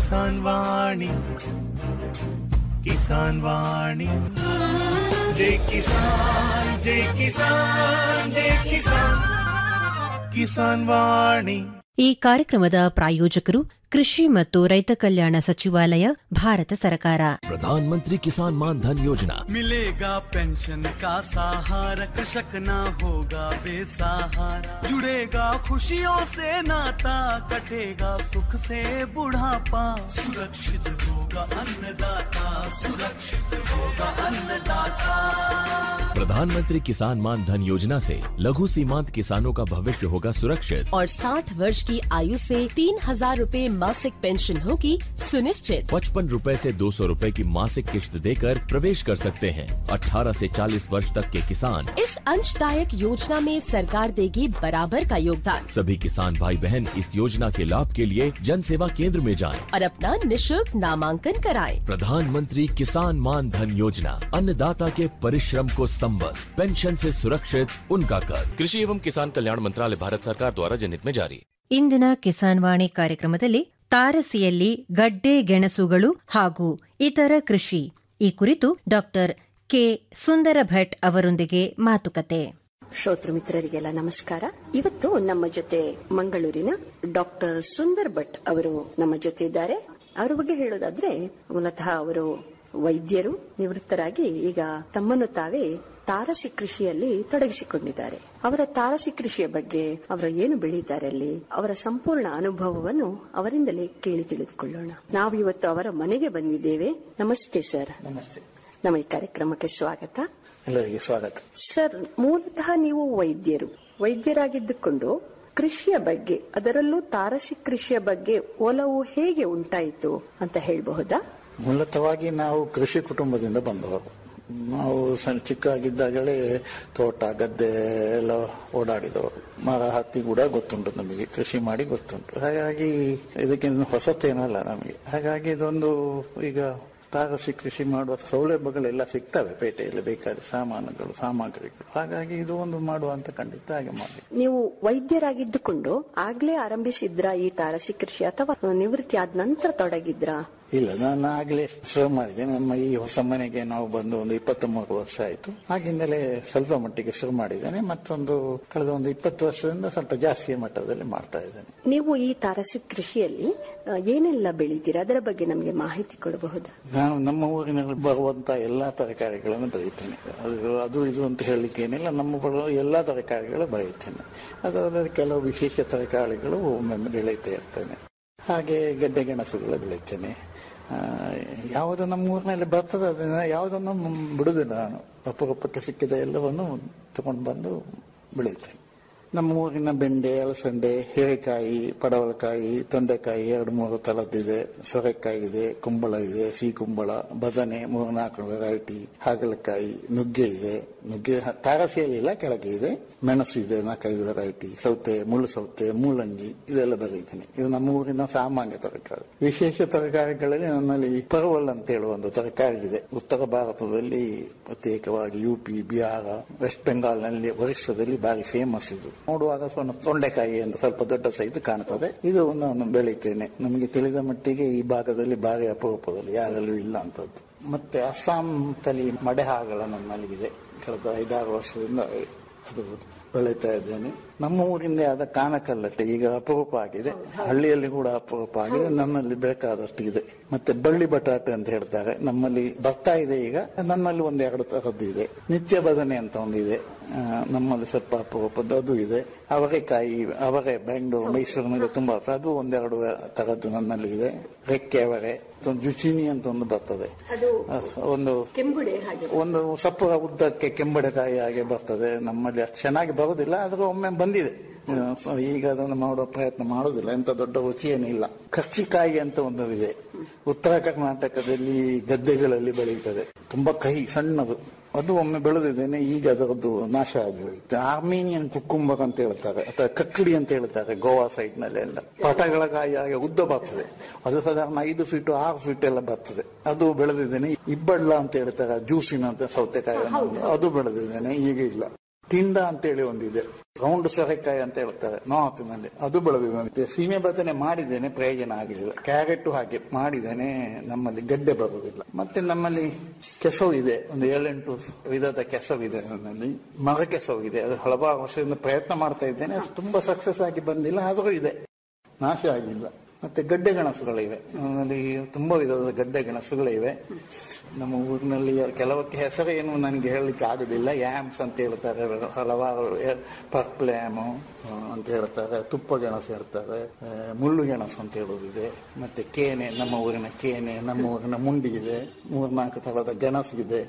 ಕಿಸಾನ್ ವಾಣಿ ಕಿಸಾನ್ ವಾಣಿ ಜೈ ಕಿಸಾನ್ ಜೈ ಕಿಸಾನ್ ಜೈ ಕಿಸಾನ್ ಕಿಸಾನ್ ವಾಣಿ ಈ ಕಾರ್ಯಕ್ರಮದ ಪ್ರಾಯೋಜಕರು ಕೃಷಿ ಮತ್ತು ರೈತ ಕಲ್ಯಾಣ ಸಚಿವಾಲಯ ಭಾರತ ಸರ್ಕಾರ प्रधानमंत्री किसान मान धन योजना मिलेगा पेंशन का सहारा कृषक ना होगा बेसहारा जुड़ेगा खुशियों से नाता कटेगा सुख से बुढ़ापा सुरक्षित होगा अन्नदाता सुरक्षित होगा अन्नदाता प्रधानमंत्री किसान मान धन योजना से लघु सीमांत किसानों का भविष्य होगा सुरक्षित और 60 वर्ष की आयु से तीन हजार रूपए मासिक पेंशन होगी सुनिश्चित पचपन रूपए से दो सौ रूपए की मासिक किश्त देकर प्रवेश कर सकते हैं 18 से 40 वर्ष तक के किसान इस अंशदायक योजना में सरकार देगी बराबर का योगदान सभी किसान भाई बहन इस योजना के लाभ के लिए जन सेवा केंद्र में जाएं। और अपना निशुल्क नामांकन कराएं। प्रधानमंत्री किसान मान धन योजना अन्नदाता के परिश्रम को संबल पेंशन से सुरक्षित उनका कर कृषि एवं किसान कल्याण मंत्रालय भारत सरकार द्वारा जनहित में जारी ಇಂದಿನ ಕಿಸಾನ್ ವಾಣಿ ಕಾರ್ಯಕ್ರಮದಲ್ಲಿ ತಾರಸಿಯಲ್ಲಿ ಗಡ್ಡೆ ಗೆಣಸುಗಳು ಹಾಗೂ ಇತರ ಕೃಷಿ ಈ ಕುರಿತು ಡಾಕ್ಟರ್ ಕೆ ಸುಂದರ ಭಟ್ ಅವರೊಂದಿಗೆ ಮಾತುಕತೆ ಶ್ರೋತೃ ಮಿತ್ರರಿಗೆಲ್ಲ ನಮಸ್ಕಾರ ಇವತ್ತು ನಮ್ಮ ಜೊತೆ ಮಂಗಳೂರಿನ ಡಾಕ್ಟರ್ ಸುಂದರ್ ಭಟ್ ಅವರು ನಮ್ಮ ಜೊತೆ ಇದ್ದಾರೆ ಅವರ ಬಗ್ಗೆ ಹೇಳೋದಾದ್ರೆ ಮೂಲತಃ ಅವರು ವೈದ್ಯರು ನಿವೃತ್ತರಾಗಿ ಈಗ ತಮ್ಮನ್ನು ತಾವೇ ತಾರಸಿ ಕೃಷಿಯಲ್ಲಿ ತೊಡಗಿಸಿಕೊಂಡಿದ್ದಾರೆ ಅವರ ತಾರಸಿ ಕೃಷಿಯ ಬಗ್ಗೆ ಅವರು ಏನು ಬೆಳೀತಾರೆ ಅಲ್ಲಿ ಅವರ ಸಂಪೂರ್ಣ ಅನುಭವವನ್ನು ಅವರಿಂದಲೇ ಕೇಳಿ ತಿಳಿದುಕೊಳ್ಳೋಣ ನಾವು ಇವತ್ತು ಅವರ ಮನೆಗೆ ಬಂದಿದ್ದೇವೆ ನಮಸ್ತೆ ಸರ್ ನಮಸ್ತೆ ನಮ್ಮ ಈ ಕಾರ್ಯಕ್ರಮಕ್ಕೆ ಸ್ವಾಗತ ಎಲ್ಲರಿಗೆ ಸ್ವಾಗತ ಸರ್ ಮೂಲತಃ ನೀವು ವೈದ್ಯರು ವೈದ್ಯರಾಗಿದ್ದುಕೊಂಡು ಕೃಷಿಯ ಬಗ್ಗೆ ಅದರಲ್ಲೂ ತಾರಸಿ ಕೃಷಿಯ ಬಗ್ಗೆ ಒಲವು ಹೇಗೆ ಉಂಟಾಯಿತು ಅಂತ ಹೇಳಬಹುದಾ ಮೂಲತವಾಗಿ ನಾವು ಕೃಷಿ ಕುಟುಂಬದಿಂದ ಬಂದವರು ನಾವು ಸಣ್ಣ ಚಿಕ್ಕಾಗಿದ್ದಾಗಲೇ ತೋಟ ಗದ್ದೆ ಎಲ್ಲ ಓಡಾಡಿದವರು ಮರ ಹತ್ತಿ ಕೂಡ ಗೊತ್ತುಂಟು ನಮಗೆ ಕೃಷಿ ಮಾಡಿ ಗೊತ್ತುಂಟು ಹಾಗಾಗಿ ಇದಕ್ಕಿಂತ ಹೊಸತೇನಲ್ಲ ನಮಗೆ ಹಾಗಾಗಿ ಇದೊಂದು ಈಗ ತಾರಸಿ ಕೃಷಿ ಮಾಡುವ ಸೌಲಭ್ಯಗಳೆಲ್ಲ ಸಿಗ್ತವೆ ಪೇಟೆಯಲ್ಲಿ ಬೇಕಾದ ಸಾಮಾನುಗಳು ಸಾಮಗ್ರಿಗಳು ಹಾಗಾಗಿ ಇದು ಒಂದು ಮಾಡುವ ಅಂತ ಖಂಡಿತ ಹಾಗೆ ಮಾಡಿ ನೀವು ವೈದ್ಯರಾಗಿದ್ದುಕೊಂಡು ಆಗ್ಲೇ ಆರಂಭಿಸಿದ್ರಾ ಈ ತಾರಸಿ ಕೃಷಿ ಅಥವಾ ನಿವೃತ್ತಿ ಆದ ನಂತರ ತೊಡಗಿದ್ರಾ ಇಲ್ಲ ನಾನು ಆಗ್ಲೇ ಶುರು ಮಾಡಿದೆ ನಮ್ಮ ಈ ಹೊಸ ಮನೆಗೆ ನಾವು ಬಂದು ಒಂದು ಇಪ್ಪತ್ಮೂರು ವರ್ಷ ಆಯ್ತು ಆಗಿಂದಲೇ ಸ್ವಲ್ಪ ಮಟ್ಟಿಗೆ ಶುರು ಮಾಡಿದ್ದೇನೆ ಮತ್ತೊಂದು ಕಳೆದ ಒಂದು ಇಪ್ಪತ್ತು ವರ್ಷದಿಂದ ಸ್ವಲ್ಪ ಜಾಸ್ತಿ ಮಟ್ಟದಲ್ಲಿ ಮಾಡ್ತಾ ಇದ್ದೇನೆ ನೀವು ಈ ತಾರಸಿ ಕೃಷಿಯಲ್ಲಿ ಆ, ಏನೆಲ್ಲ ಬೆಳಿತೀರಾ ಅದರ ಬಗ್ಗೆ ನಮಗೆ ಮಾಹಿತಿ ಕೊಡಬಹುದಾ ನಾನು ನಮ್ಮ ಊರಿನಲ್ಲಿ ಬರುವಂತ ಎಲ್ಲಾ ತರಕಾರಿಗಳನ್ನು ಬೆಳೆಯುತ್ತೇನೆ ಅದು ಅದು ಇದು ಅಂತ ಹೇಳಲಿಕ್ಕೆ ಏನಿಲ್ಲ ನಮ್ಮ ಬರುವ ಎಲ್ಲಾ ತರಕಾರಿಗಳು ಬೆಳೆಯುತ್ತೇನೆ ಅದರಲ್ಲಿ ಕೆಲವು ವಿಶೇಷ ತರಕಾರಿಗಳು ಒಮ್ಮೊಮ್ಮೆ ಬೆಳೆಯುತ್ತಾ ಇರ್ತೇನೆ ಹಾಗೆ ಗಡ್ಡೆ ಗೆಣಸುಗಳು ಬೆಳೆಯುತ್ತೇನೆ ಆ, ಯಾವುದು ನಮ್ಮ ಊರಿನಲ್ಲಿ ಬರ್ತದೆ ಅದನ್ನ ಯಾವುದನ್ನು ಬಿಡುದಿಲ್ಲ ನಾನು ಅಪರೂಪಕ್ಕೆ ಸಿಕ್ಕಿದ ಎಲ್ಲವನ್ನು ತಗೊಂಡು ಬಂದು ಬೆಳೆಯುತ್ತೇನೆ ನಮ್ಮ ಊರಿನ ಬೆಂಡೆ ಅಲಸಂಡೆ ಹೀರೆಕಾಯಿ ಪಡವಲಕಾಯಿ ತೊಂಡೆಕಾಯಿ ಎರಡು ಮೂರು ತರದ್ದಿದೆ ಸೊರೆಕಾಯಿ ಇದೆ ಕುಂಬಳ ಇದೆ ಸಿಹಿ ಕುಂಬಳ ಬದನೆ ಮೂರು ನಾಲ್ಕು ವೆರೈಟಿ ಹಾಗಲಕಾಯಿ ನುಗ್ಗೆ ಇದೆ ನುಗ್ಗೆ ಹ- ತಾರಸಿಯಲ್ಲಿ ಇಲ್ಲ ಕೆಳಗೆ ಇದೆ ಮೆಣಸು ಇದೆ ನಾಲ್ಕೈದು ವೆರೈಟಿ ಸೌತೆ ಮುಳ್ಳು ಸೌತೆ ಮೂಲಂಗಿ ಇದೆಲ್ಲ ಬೆಳೆಯುತ್ತೇನೆ ಇದು ನಮ್ಮ ಊರಿನ ಸಾಮಾನ್ಯ ತರಕಾರಿ ವಿಶೇಷ ತರಕಾರಿಗಳಲ್ಲಿ ನನ್ನಲ್ಲಿ ಪರ್ವಲ್ ಅಂತ ಹೇಳುವ ಒಂದು ತರಕಾರಿ ಇದೆ ಉತ್ತರ ಭಾರತದಲ್ಲಿ ಪ್ರತ್ಯೇಕವಾಗಿ ಯು ಪಿ ಬಿಹಾರ ವೆಸ್ಟ್ ಬೆಂಗಾಲ್ನಲ್ಲಿ ಒರಿಸ್ಸಾದಲ್ಲಿ ಬಾರಿ ಫೇಮಸ್ ಇದು ನೋಡುವಾಗ ಸ್ವಲ್ಪ ತೊಂಡೆಕಾಯಿ ಅಂತ ಸ್ವಲ್ಪ ದೊಡ್ಡ ಸೈಜ್ ಕಾಣ್ತದೆ ಇದು ನಾನು ಬೆಳಿತೇನೆ ನಮಗೆ ತಿಳಿದ ಮಟ್ಟಿಗೆ ಈ ಭಾಗದಲ್ಲಿ ಬಾರಿ ಅಪರೂಪದಲ್ಲಿ ಯಾರಲ್ಲೂ ಇಲ್ಲ ಅಂತದ್ದು ಮತ್ತೆ ಅಸ್ಸಾಂ ತಳಿ ಮಡೆಹಾಗಳ ನನ್ನಲ್ಲಿ ಇದೆ ಕಳೆದ ಐದಾರು ವರ್ಷದಿಂದ ಅದು ಬೆಳೀತಾ ಇದ್ದೇನೆ ನಮ್ಮ ಊರಿಂದ ಆದ ಕಾನಕಲ್ಲಟ್ಟೆ ಈಗ ಅಪರೂಪ ಆಗಿದೆ ಹಳ್ಳಿಯಲ್ಲಿ ಕೂಡ ಅಪರೂಪ ಆಗಿದೆ ನನ್ನಲ್ಲಿ ಬೇಕಾದಷ್ಟು ಇದೆ ಮತ್ತೆ ಬಳ್ಳಿ ಬಟಾಟೆ ಅಂತ ಹೇಳ್ತಾರೆ ನಮ್ಮಲ್ಲಿ ಬರ್ತಾ ಇದೆ ಈಗ ನನ್ನಲ್ಲಿ ಒಂದೆರಡು ತರದ್ದು ಇದೆ ನಿತ್ಯ ಬದನೆ ಅಂತ ಒಂದಿದೆ ಆ, ನಮ್ಮಲ್ಲಿ ಸ್ವಲ್ಪ ಅಪರೂಪದ್ದು ಅದು ಇದೆ ಅವರೆಕಾಯಿ ಅವರೆ ಬೆಂಗಳೂರು ಮೈಸೂರಿನಲ್ಲಿ ತುಂಬಾ ಅದು ಒಂದೆರಡು ತರದ್ದು ನನ್ನಲ್ಲಿ ಇದೆ ರೆಕ್ಕೆ ಅವರೆ ಒಂದು ಜುಚಿನಿ ಅಂತ ಒಂದು ಬರ್ತದೆ ಆ, ಒಂದು ಕೆಂಬುಡೆ ಹಾಗೆ ಒಂದು ಸಪ್ಪು ಉದ್ದಕ್ಕೆ ಕೆಂಬಡೆಕಾಯಿ ಹಾಗೆ ಬರ್ತದೆ ನಮ್ಮಲ್ಲಿ ಅಷ್ಟು ಚೆನ್ನಾಗಿ ಬರುದಿಲ್ಲ ಆದ್ರೆ ಒಮ್ಮೆ ಬಂದಿದೆ ಆ, ಸೊ ಈಗ ಅದನ್ನು ಮಾಡುವ ಪ್ರಯತ್ನ ಮಾಡುದಿಲ್ಲ ಎಂತ ದೊಡ್ಡ ರುಚಿ ಏನಿಲ್ಲ ಕರ್ಚಿಕಾಯಿ ಅಂತ ಒಂದು ಇದೆ ಉತ್ತರ ಕರ್ನಾಟಕದಲ್ಲಿ ಗದ್ದೆಗಳಲ್ಲಿ ಬೆಳೆಯುತ್ತದೆ ತುಂಬಾ ಕಹಿ ಸಣ್ಣದು ಅದು ಒಮ್ಮೆ ಬೆಳೆದಿದ್ದೇನೆ ಈಗ ಅದರದ್ದು ನಾಶ ಆಗಿ ಹೋಯಿತು ಆರ್ಮೇನಿಯನ್ ಕುಕ್ಕುಂಬರ್ ಅಂತ ಹೇಳ್ತಾರೆ ಅಥವಾ ಕಕ್ಕಡಿ ಅಂತ ಹೇಳ್ತಾರೆ ಗೋವಾ ಸೈಡ್ ನಲ್ಲಿ ಎಲ್ಲ ಪಟಗಳ ಕಾಯಿ ಹಾಗೆ ಉದ್ದ ಬರ್ತದೆ ಅದು ಸಾಧಾರಣ ಐದು ಫೀಟ್ ಆರು ಫೀಟ್ ಎಲ್ಲ ಬರ್ತದೆ ಅದು ಬೆಳೆದಿದ್ದೇನೆ ಇಬ್ಬಳ್ಳ ಅಂತ ಹೇಳ್ತಾರೆ ಜ್ಯೂಸಿನ ಅಂತ ಸೌತೆಕಾಯಿ ಅದು ಬೆಳೆದಿದ್ದೇನೆ ಈಗ ಇಲ್ಲ ತಿಂಡ ಅಂತೇಳಿ ಒಂದಿದೆ ರೌಂಡ್ ಸೊರೆಕಾಯಿ ಅಂತ ಹೇಳ್ತಾರೆ ನಾರ್ತ್ನಲ್ಲಿ ಅದು ಬೆಳೆದಿದೆ ಸೀಮೆ ಬದನೆ ಮಾಡಿದ್ದೇನೆ ಪ್ರಯೋಜನ ಆಗಲಿಲ್ಲ ಕ್ಯಾರೆಟ್ ಹಾಗೆ ಮಾಡಿದ್ದೇನೆ ನಮ್ಮಲ್ಲಿ ಗಡ್ಡೆ ಬರುವುದಿಲ್ಲ ಮತ್ತೆ ನಮ್ಮಲ್ಲಿ ಕೆಸವು ಇದೆ ಒಂದು ಏಳೆಂಟು ವಿಧದ ಕೆಸವು ಇದೆ ನನ್ನಲ್ಲಿ ಮರ ಕೆಸವು ಇದೆ ಅದು ಹಲವಾರು ವರ್ಷದಿಂದ ಪ್ರಯತ್ನ ಮಾಡ್ತಾ ಇದ್ದೇನೆ ಅದು ತುಂಬಾ ಸಕ್ಸಸ್ ಆಗಿ ಬಂದಿಲ್ಲ ಆದರೂ ಇದೆ ನಾಶ ಆಗಿಲ್ಲ ಮತ್ತೆ ಗಡ್ಡೆ ಗೆಣಸುಗಳಿವೆ ನನ್ನಲ್ಲಿ ತುಂಬಾ ವಿಧದ ಗಡ್ಡೆ ಗೆಣಸುಗಳಿವೆ ನಮ್ಮ ಊರಿನಲ್ಲಿ ಕೆಲವಕ್ಕೆ ಹೆಸರೇನು ನನಗೆ ಹೇಳಲಿಕ್ಕೆ ಆಗುದಿಲ್ಲ ಯಾಮ್ಸ್ ಅಂತ ಹೇಳ್ತಾರೆ ಹಲವಾರು ಪರ್ಪಲ್ ಯಾಮು ಅಂತ ಹೇಳ್ತಾರೆ ತುಪ್ಪ ಗೆಣಸು ಹೇಳ್ತಾರೆ ಆ, ಮುಳ್ಳು ಗೆಣಸು ಅಂತ ಹೇಳುವುದಿದೆ ಮತ್ತೆ ಕೇನೆ ನಮ್ಮ ಊರಿನ ಕೇನೆ ನಮ್ಮ ಊರಿನ ಮುಂಡಿ ಇದೆ ಮೂರ್ನಾಲ್ಕು ತರದ ಗೆಣಸು ಇದೆ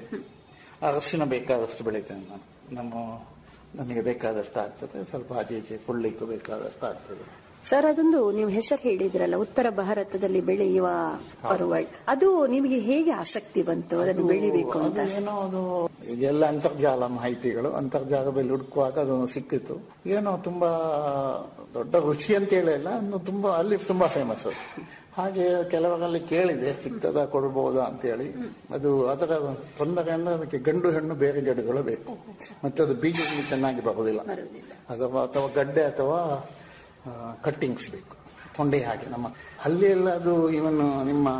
ಅರಸಿನ ಬೇಕಾದಷ್ಟು ಬೆಳಿತೇನೆ ನಾನು ನಮ್ಮ ನಮಗೆ ಬೇಕಾದಷ್ಟು ಆಗ್ತದೆ ಸ್ವಲ್ಪ ಆಚೆ ಈಚೆ ಕೊಳ್ಳಿಕ್ಕೂ ಬೇಕಾದಷ್ಟು ಆಗ್ತದೆ ಸರ್ ಅದೊಂದು ನೀವು ಹೆಸರು ಹೇಳಿದ್ರಲ್ಲ ಉತ್ತರ ಭಾರತದಲ್ಲಿ ಬೆಳೆಯುವ ಪರುವಳ್ ಅದು ನಿಮಗೆ ಹೇಗೆ ಆಸಕ್ತಿ ಬಂತು ಅದನ್ನು ಬೆಳಿಬೇಕು ಅಂತ ಅದು ಏನೋ ಅದು ಎಲ್ಲ ಅಂತರ್ಜಾಲ ಮಾಹಿತಿಗಳು ಅಂತರ್ಜಾಲದಲ್ಲಿ ಹುಡುಕುವಾಗ ಅದು ಸಿಕ್ಕಿತು ಏನೋ ತುಂಬಾ ದೊಡ್ಡ ರುಚಿ ಅಂತ ಹೇಳಿಲ್ಲ ಒಂದು ತುಂಬಾ ಅಲ್ಲಿ ತುಂಬಾ ಫೇಮಸ್ ಅದು ಹಾಗೆ ಕೆಲವರಲ್ಲಿ ಕೇಳಿದೆ ಸಿಗ್ತದ ಕೊಡ್ಬೋದಾ ಅಂತ ಹೇಳಿ ಅದು ಅದರ ತೊಂದರೆ ಅಂದ್ರೆ ಅದಕ್ಕೆ ಗಂಡು ಹೆಣ್ಣು ಬೇರೆ ಗಿಡಗಳು ಬೇಕು ಮತ್ತೆ ಅದು ಬೀಜಗಳು ಚೆನ್ನಾಗಿ ಬರುವುದಿಲ್ಲ ಅಥವಾ ಅಥವಾ ಗಡ್ಡೆ ಅಥವಾ ಕಟ್ಟಿಂಗ್ಸ್ ಬೇಕು ಕೊಂಡೆ ಹಾಗೆ ನಮ್ಮ ಅಲ್ಲಿ ಎಲ್ಲ ಅದು ಇವನ್ ನಿಮ್ಮ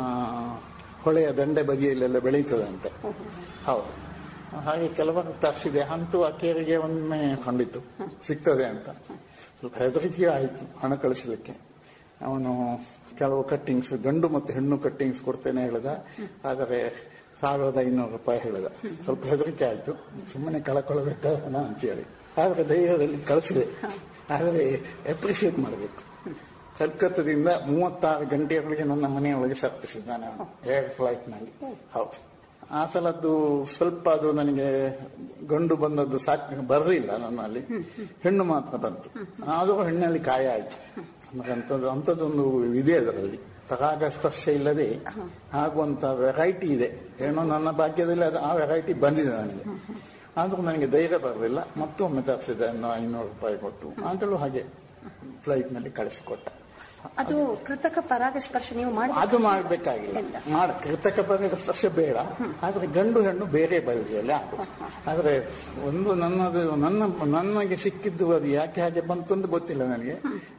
ಹೊಳೆಯ ದಂಡೆ ಬದಿಯಲ್ಲೆಲ್ಲ ಬೆಳೀತದೆ ಅಂತ ಹೌದು ಹಾಗೆ ಕೆಲವರು ತರಿಸಿದೆ ಅಂತೂ ಅಕ್ಕೇರಿಗೆ ಒಮ್ಮೆ ಕಂಡಿತು ಸಿಗ್ತದೆ ಅಂತ ಸ್ವಲ್ಪ ಹೆದರಿಕೆ ಆಯಿತು ಹಣ ಕಳಿಸಲಿಕ್ಕೆ ಅವನು ಕೆಲವು ಕಟ್ಟಿಂಗ್ಸ್ ಗಂಡು ಮತ್ತು ಹೆಣ್ಣು ಕಟ್ಟಿಂಗ್ಸ್ ಕೊಡ್ತೇನೆ ಹೇಳಿದ ಆದರೆ ಸಾವಿರದ ಐನೂರು ರೂಪಾಯಿ ಹೇಳಿದ ಸ್ವಲ್ಪ ಹೆದರಿಕೆ ಆಯಿತು ಸುಮ್ಮನೆ ಕಳ್ಕೊಳ್ಬೇಕಲ್ಲ ಅಂತೇಳಿ ಆದರೆ ಧೈರ್ಯದಲ್ಲಿ ಕಳಿಸಿದೆ ಆದರೆ ಅಪ್ರಿಷಿಯೇಟ್ ಮಾಡಬೇಕು ಕಲ್ಕತ್ತದಿಂದ ಮೂವತ್ತಾರು ಗಂಟೆಯೊಳಗೆ ನನ್ನ ಮನೆಯೊಳಗೆ ಸರ್ಪಿಸಿದ್ದಾನೆ ಅವನು ಏರ್ ಫ್ಲೈಟ್ನಲ್ಲಿ ಹೌದು ಆ ಸಲದ್ದು ಸ್ವಲ್ಪ ಅದು ನನಗೆ ಗಂಡು ಬಂದದ್ದು ಸಾಕು ಬರಲಿಲ್ಲ ನನ್ನಲ್ಲಿ ಹೆಣ್ಣು ಮಾತ್ರ ಬಂತು ಆದರೂ ಹೆಣ್ಣಲ್ಲಿ ಕಾಯ ಆಯ್ತು ಅಂದ್ರೆ ಅಂಥದ್ದು ಅಂಥದ್ದೊಂದು ಇದೆ ಅದರಲ್ಲಿ ಪರಾಗ ಸ್ಪರ್ಶ ಇಲ್ಲದೆ ಆಗುವಂತ ವೆರೈಟಿ ಇದೆ ಏನೋ ನನ್ನ ಭಾಗ್ಯದಲ್ಲಿ ಅದು ಆ ವೆರೈಟಿ ಬಂದಿದೆ ನನಗೆ ಆದ್ರೂ ನನಗೆ ಧೈರ್ಯ ಬರಲಿಲ್ಲ ಮತ್ತೊಮ್ಮೆ ತರಿಸಿದೆ ಅನ್ನೋ ಐನೂರು ರೂಪಾಯಿ ಕೊಟ್ಟು ಆಗಲೂ ಹಾಗೆ ಫ್ಲೈಟ್ ನಲ್ಲಿ ಕಳಿಸಿಕೊಟ್ಟ ಅದು ಕೃತಕ ಪರಾಗಸ್ಪರ್ಶ ನೀವು ಮಾಡಿ ಅದು ಮಾಡಬೇಕಾಗಿಲ್ಲ ಮಾಡ ಕೃತಕ ಪರಾಗ ಸ್ಪರ್ಶ ಬೇಡ ಆದ್ರೆ ಗಂಡು ಹೆಣ್ಣು ಬೇರೆ ಬಗೆಯಲ್ಲಿ ಆಗುತ್ತೆ ಆದ್ರೆ ಒಂದು ನನ್ನದು ನನ್ನ ನನಗೆ ಸಿಕ್ಕಿದ್ದು ಅದು ಯಾಕೆ ಹಾಗೆ ಬಂತು ಅಂತ ಗೊತ್ತಿಲ್ಲ ನನಗೆ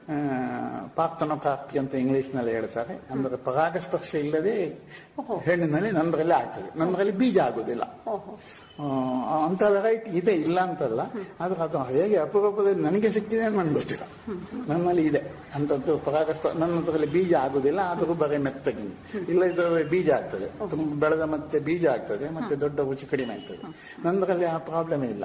ಪಾರ್ಥನೋಕಾರ್ಪಿ ಅಂತ ಇಂಗ್ಲಿಷ್ ನಲ್ಲಿ ಹೇಳ್ತಾರೆ ಅಂದ್ರೆ ಪರಾಗಸ್ಪರ್ಶ ಇಲ್ಲದೆ ಹೆಣ್ಣಿನಲ್ಲಿ ನಂದರಲ್ಲಿ ಆಗ್ತದೆ ನಂದರಲ್ಲಿ ಬೀಜ ಆಗುದಿಲ್ಲ ಆ, ಅಂತ ವೆರೈಟಿ ಇದೆ ಇಲ್ಲ ಅಂತಲ್ಲ ಆದ್ರೆ ಅದು ಹೇಗೆ ಅಪರೂಪದಲ್ಲಿ ನನಗೆ ಸಿಕ್ಕಿದೆ ಅಂತ ನನಗೆ ಗೊತ್ತಿಲ್ಲ ನನ್ನಲ್ಲಿ ಇದೆ ಅಂತದ್ದು ಪರಾಗಸ್ಪ ನನ್ನದ್ರಲ್ಲಿ ಬೀಜ ಆಗುದಿಲ್ಲ ಆದರೂ ಬರೀ ಮೆತ್ತಗೆ ಇಲ್ಲ ಇದರಲ್ಲಿ ಬೀಜ ಆಗ್ತದೆ ತುಂಬ ಬೆಳೆದ ಮತ್ತೆ ಬೀಜ ಆಗ್ತದೆ ಮತ್ತೆ ದೊಡ್ಡ ರುಚಿ ಕಡಿಮೆ ಆಗ್ತದೆ ನನ್ನದ್ರಲ್ಲಿ ಆ ಪ್ರಾಬ್ಲಮ್ ಇಲ್ಲ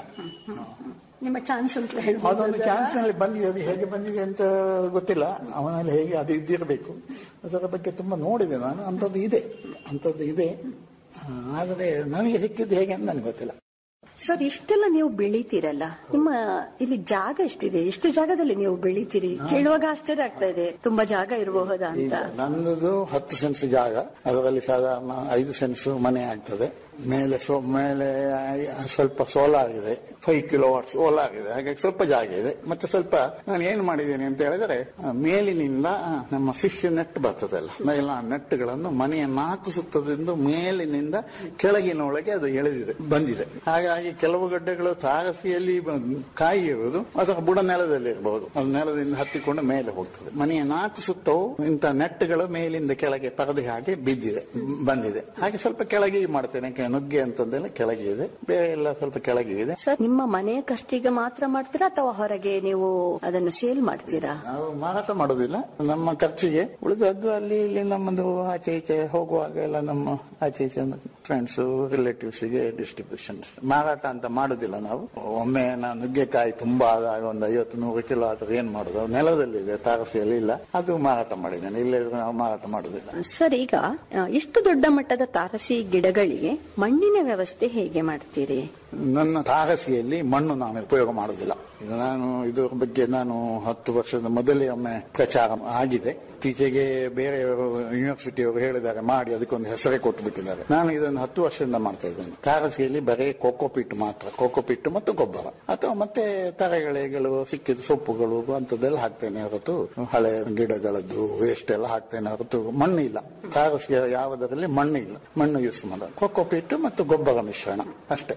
ನಿಮ್ಮ ಚಾನ್ಸ್ ಅಂತ ಅದೊಂದು ಹೇಳ್ಬೋದು ಚಾನ್ಸ್ ನಲ್ಲಿ ಬಂದಿದೆ ಅದು ಹೇಗೆ ಬಂದಿದೆ ಅಂತ ಗೊತ್ತಿಲ್ಲ ಅವನಲ್ಲಿ ಹೇಗೆ ಅದು ಇದ್ದಿರಬೇಕು ಅದರ ಬಗ್ಗೆ ತುಂಬಾ ನೋಡಿದೆ ನಾನು ಅಂಥದ್ದು ಇದೆ ಅಂಥದ್ದು ಇದೆ ಆ, ಆದರೆ ನನಗೆ ಸಿಕ್ಕಿದ್ದು ಹೇಗೆ ಅಂತ ನನಗೆ ಗೊತ್ತಿಲ್ಲ ಸರ್ ಇಷ್ಟೆಲ್ಲ ನೀವು ಬೆಳಿತೀರಲ್ಲ ನಿಮ್ಮ ಇಲ್ಲಿ ಜಾಗ ಎಷ್ಟಿದೆ ಎಷ್ಟು ಜಾಗದಲ್ಲಿ ನೀವು ಬೆಳಿತೀರಿ ಕೇಳುವಾಗ ಆಶ್ಚರ್ಯ ಆಗ್ತಾ ಇದೆ ತುಂಬಾ ಜಾಗ ಇರಬಹುದಾ ಅಂತ ಈಗ ನನ್ನದು ಹತ್ತು ಸೆನ್ಸ್ ಜಾಗ ಅದರಲ್ಲಿ ಸಾಧಾರಣ ಐದು ಸೆನ್ಸ್ ಮನೆ ಆಗ್ತದೆ ಮೇಲೆ ಸೊ ಮೇಲೆ ಐ- ಸ್ವಲ್ಪ ಸೋಲಾರ್ ಇದೆ ಫೈವ್ ಕಿಲೋ ವಾಟ್ ಸೋಲಾರ್ ಇದೆ ಹಾಗಾಗಿ ಸ್ವಲ್ಪ ಜಾಗ ಇದೆ ಮತ್ತೆ ಸ್ವಲ್ಪ ನಾನು ಏನ್ ಮಾಡಿದ್ದೇನೆ ಅಂತ ಹೇಳಿದ್ರೆ ಆ, ಮೇಲಿನಿಂದ ಆ, ನಮ್ಮ ಫಿಶ್ ನೆಟ್ ಬರ್ತದಲ್ಲ ಎಲ್ಲ ನೆಟ್ಗಳನ್ನು ಮನೆಯ ನಾಲ್ಕು ಸುತ್ತದಿಂದ ಮೇಲಿನಿಂದ ಕೆಳಗಿನೊಳಗೆ ಅದು ಎಳೆದಿದೆ ಬಂದಿದೆ ಹಾಗಾಗಿ ಕೆಲವು ಗಡ್ಡೆಗಳು ತಾರಸಿಯಲ್ಲಿ ಬ- ಕಾಯಿ ಇರುವುದು ಅದರ ಬುಡ ನೆಲದಲ್ಲಿ ಇರಬಹುದು ಅದು ನೆಲದಿಂದ ಹತ್ತಿಕೊಂಡು ಮೇಲೆ ಹೋಗ್ತದೆ ಮನೆಯ ನಾಲ್ಕು ಸುತ್ತವು ಇಂಥ ನೆಟ್ಗಳು ಮೇಲಿಂದ ಕೆಳಗೆ ಪರದೆ ಹಾಗೆ ಬಿದ್ದಿದೆ ಬಂದಿದೆ ಹಾಗೆ ಸ್ವಲ್ಪ ಕೆಳಗೆ ಮಾಡ್ತೇನೆ ಕೆ- ನುಗ್ಗೆ ಅಂತಂದೆಲ್ಲ ಕೆಳಗೆ ಇದೆ ಬೇರೆ ಎಲ್ಲ ಸ್ವಲ್ಪ ಕೆಳಗೆ ಇದೆ ಸರ್ ನಿಮ್ಮ ಮನೆ ಖರ್ಚಿಗೆ ಮಾತ್ರ ಮಾಡ್ತೀರಾ ಅಥವಾ ಹೊರಗೆ ನೀವು ಅದನ್ನು ಸೇಲ್ ಮಾಡ್ತೀರಾ ನಾವು ಮಾರಾಟ ಮಾಡೋದಿಲ್ಲ ನಮ್ಮ ಖರ್ಚಿಗೆ ಉಳಿದದ್ದು ಅಲ್ಲಿ ಇಲ್ಲಿ ನಮ್ಮದು ಆಚೆ ಈಚೆ ಹೋಗುವಾಗ ಎಲ್ಲ ನಮ್ಮ ಆಚೆ ಈಚೆ ಫ್ರೆಂಡ್ಸ್ ರಿಲೇಟಿವ್ಸ್ ಗೆ ಡಿಸ್ಟ್ರಿಬ್ಯೂಷನ್ ಮಾರಾಟ ಅಂತ ಮಾಡುದಿಲ್ಲ ನಾವು ಒಮ್ಮೆ ನಾನು ನುಗ್ಗೆಕಾಯಿ ತುಂಬಾ ಆದಾಗ ಒಂದು ಐವತ್ತು ನೂರು ಕಿಲೋ ಆದ್ರೆ ಏನ್ ಮಾಡುದು ಅದು ನೆಲದಲ್ಲಿದೆ ತಾರಸಿಯಲ್ಲಿ ಇಲ್ಲ ಅದು ಮಾರಾಟ ಮಾಡಿದ್ದೇನೆ ಇಲ್ಲದ್ರೆ ನಾವು ಮಾರಾಟ ಮಾಡುದಿಲ್ಲ ಸರ್ ಈಗ ಆ, ಇಷ್ಟು ದೊಡ್ಡ ಮಟ್ಟದ ತಾರಸಿ ಗಿಡಗಳಿಗೆ ಮಣ್ಣಿನ ವ್ಯವಸ್ಥೆ ಹೇಗೆ ಮಾಡ್ತೀರಿ ನನ್ನ ತಾರಸಿಯಲ್ಲಿ ಮಣ್ಣು ನಾನು ಉಪಯೋಗ ಮಾಡುವುದಿಲ್ಲ ಇದು ನಾನು ಇದರ ಬಗ್ಗೆ ನಾನು ಹತ್ತು ವರ್ಷದ ಮೊದಲೇ ಒಮ್ಮೆ ಪ್ರಚಾರ ಆಗಿದೆ ಇತ್ತೀಚೆಗೆ ಬೇರೆಯವರು ಯೂನಿವರ್ಸಿಟಿಯವರು ಹೇಳಿದ್ದಾರೆ ಮಾಡಿ ಅದಕ್ಕೊಂದು ಹೆಸರೇ ಕೊಟ್ಟು ಬಿಟ್ಟಿದ್ದಾರೆ ನಾನು ಇದನ್ನು ಹತ್ತು ವರ್ಷದಿಂದ ಮಾಡ್ತಾ ಇದ್ದೇನೆ ತಾರಸಿಯಲ್ಲಿ ಬರೀ ಕೋಕೋಪಿಟ್ ಮಾತ್ರ ಕೋಕೋಪಿಟ್ ಮತ್ತು ಗೊಬ್ಬರ ಅಥವಾ ಮತ್ತೆ ತರಗೆಳೆಗಳು ಸಿಕ್ಕಿದ ಸೊಪ್ಪುಗಳು ಅಂತದೆಲ್ಲ ಹಾಕ್ತೇನೆ ಹೊರತು ಹಳೆ ಗಿಡಗಳದ್ದು ವೇಸ್ಟ್ ಎಲ್ಲ ಹಾಕ್ತೇನೆ ಹೊರತು ಮಣ್ಣು ಇಲ್ಲ ತಾರಸಿಯ ಯಾವುದರಲ್ಲಿ ಮಣ್ಣು ಇಲ್ಲ ಮಣ್ಣು ಯೂಸ್ ಮಾಡೋದು ಕೋಕೋಪಿಟ್ ಮತ್ತು ಗೊಬ್ಬರ ಮಿಶ್ರಣ ಅಷ್ಟೇ ಮತ್ತೆ ಈ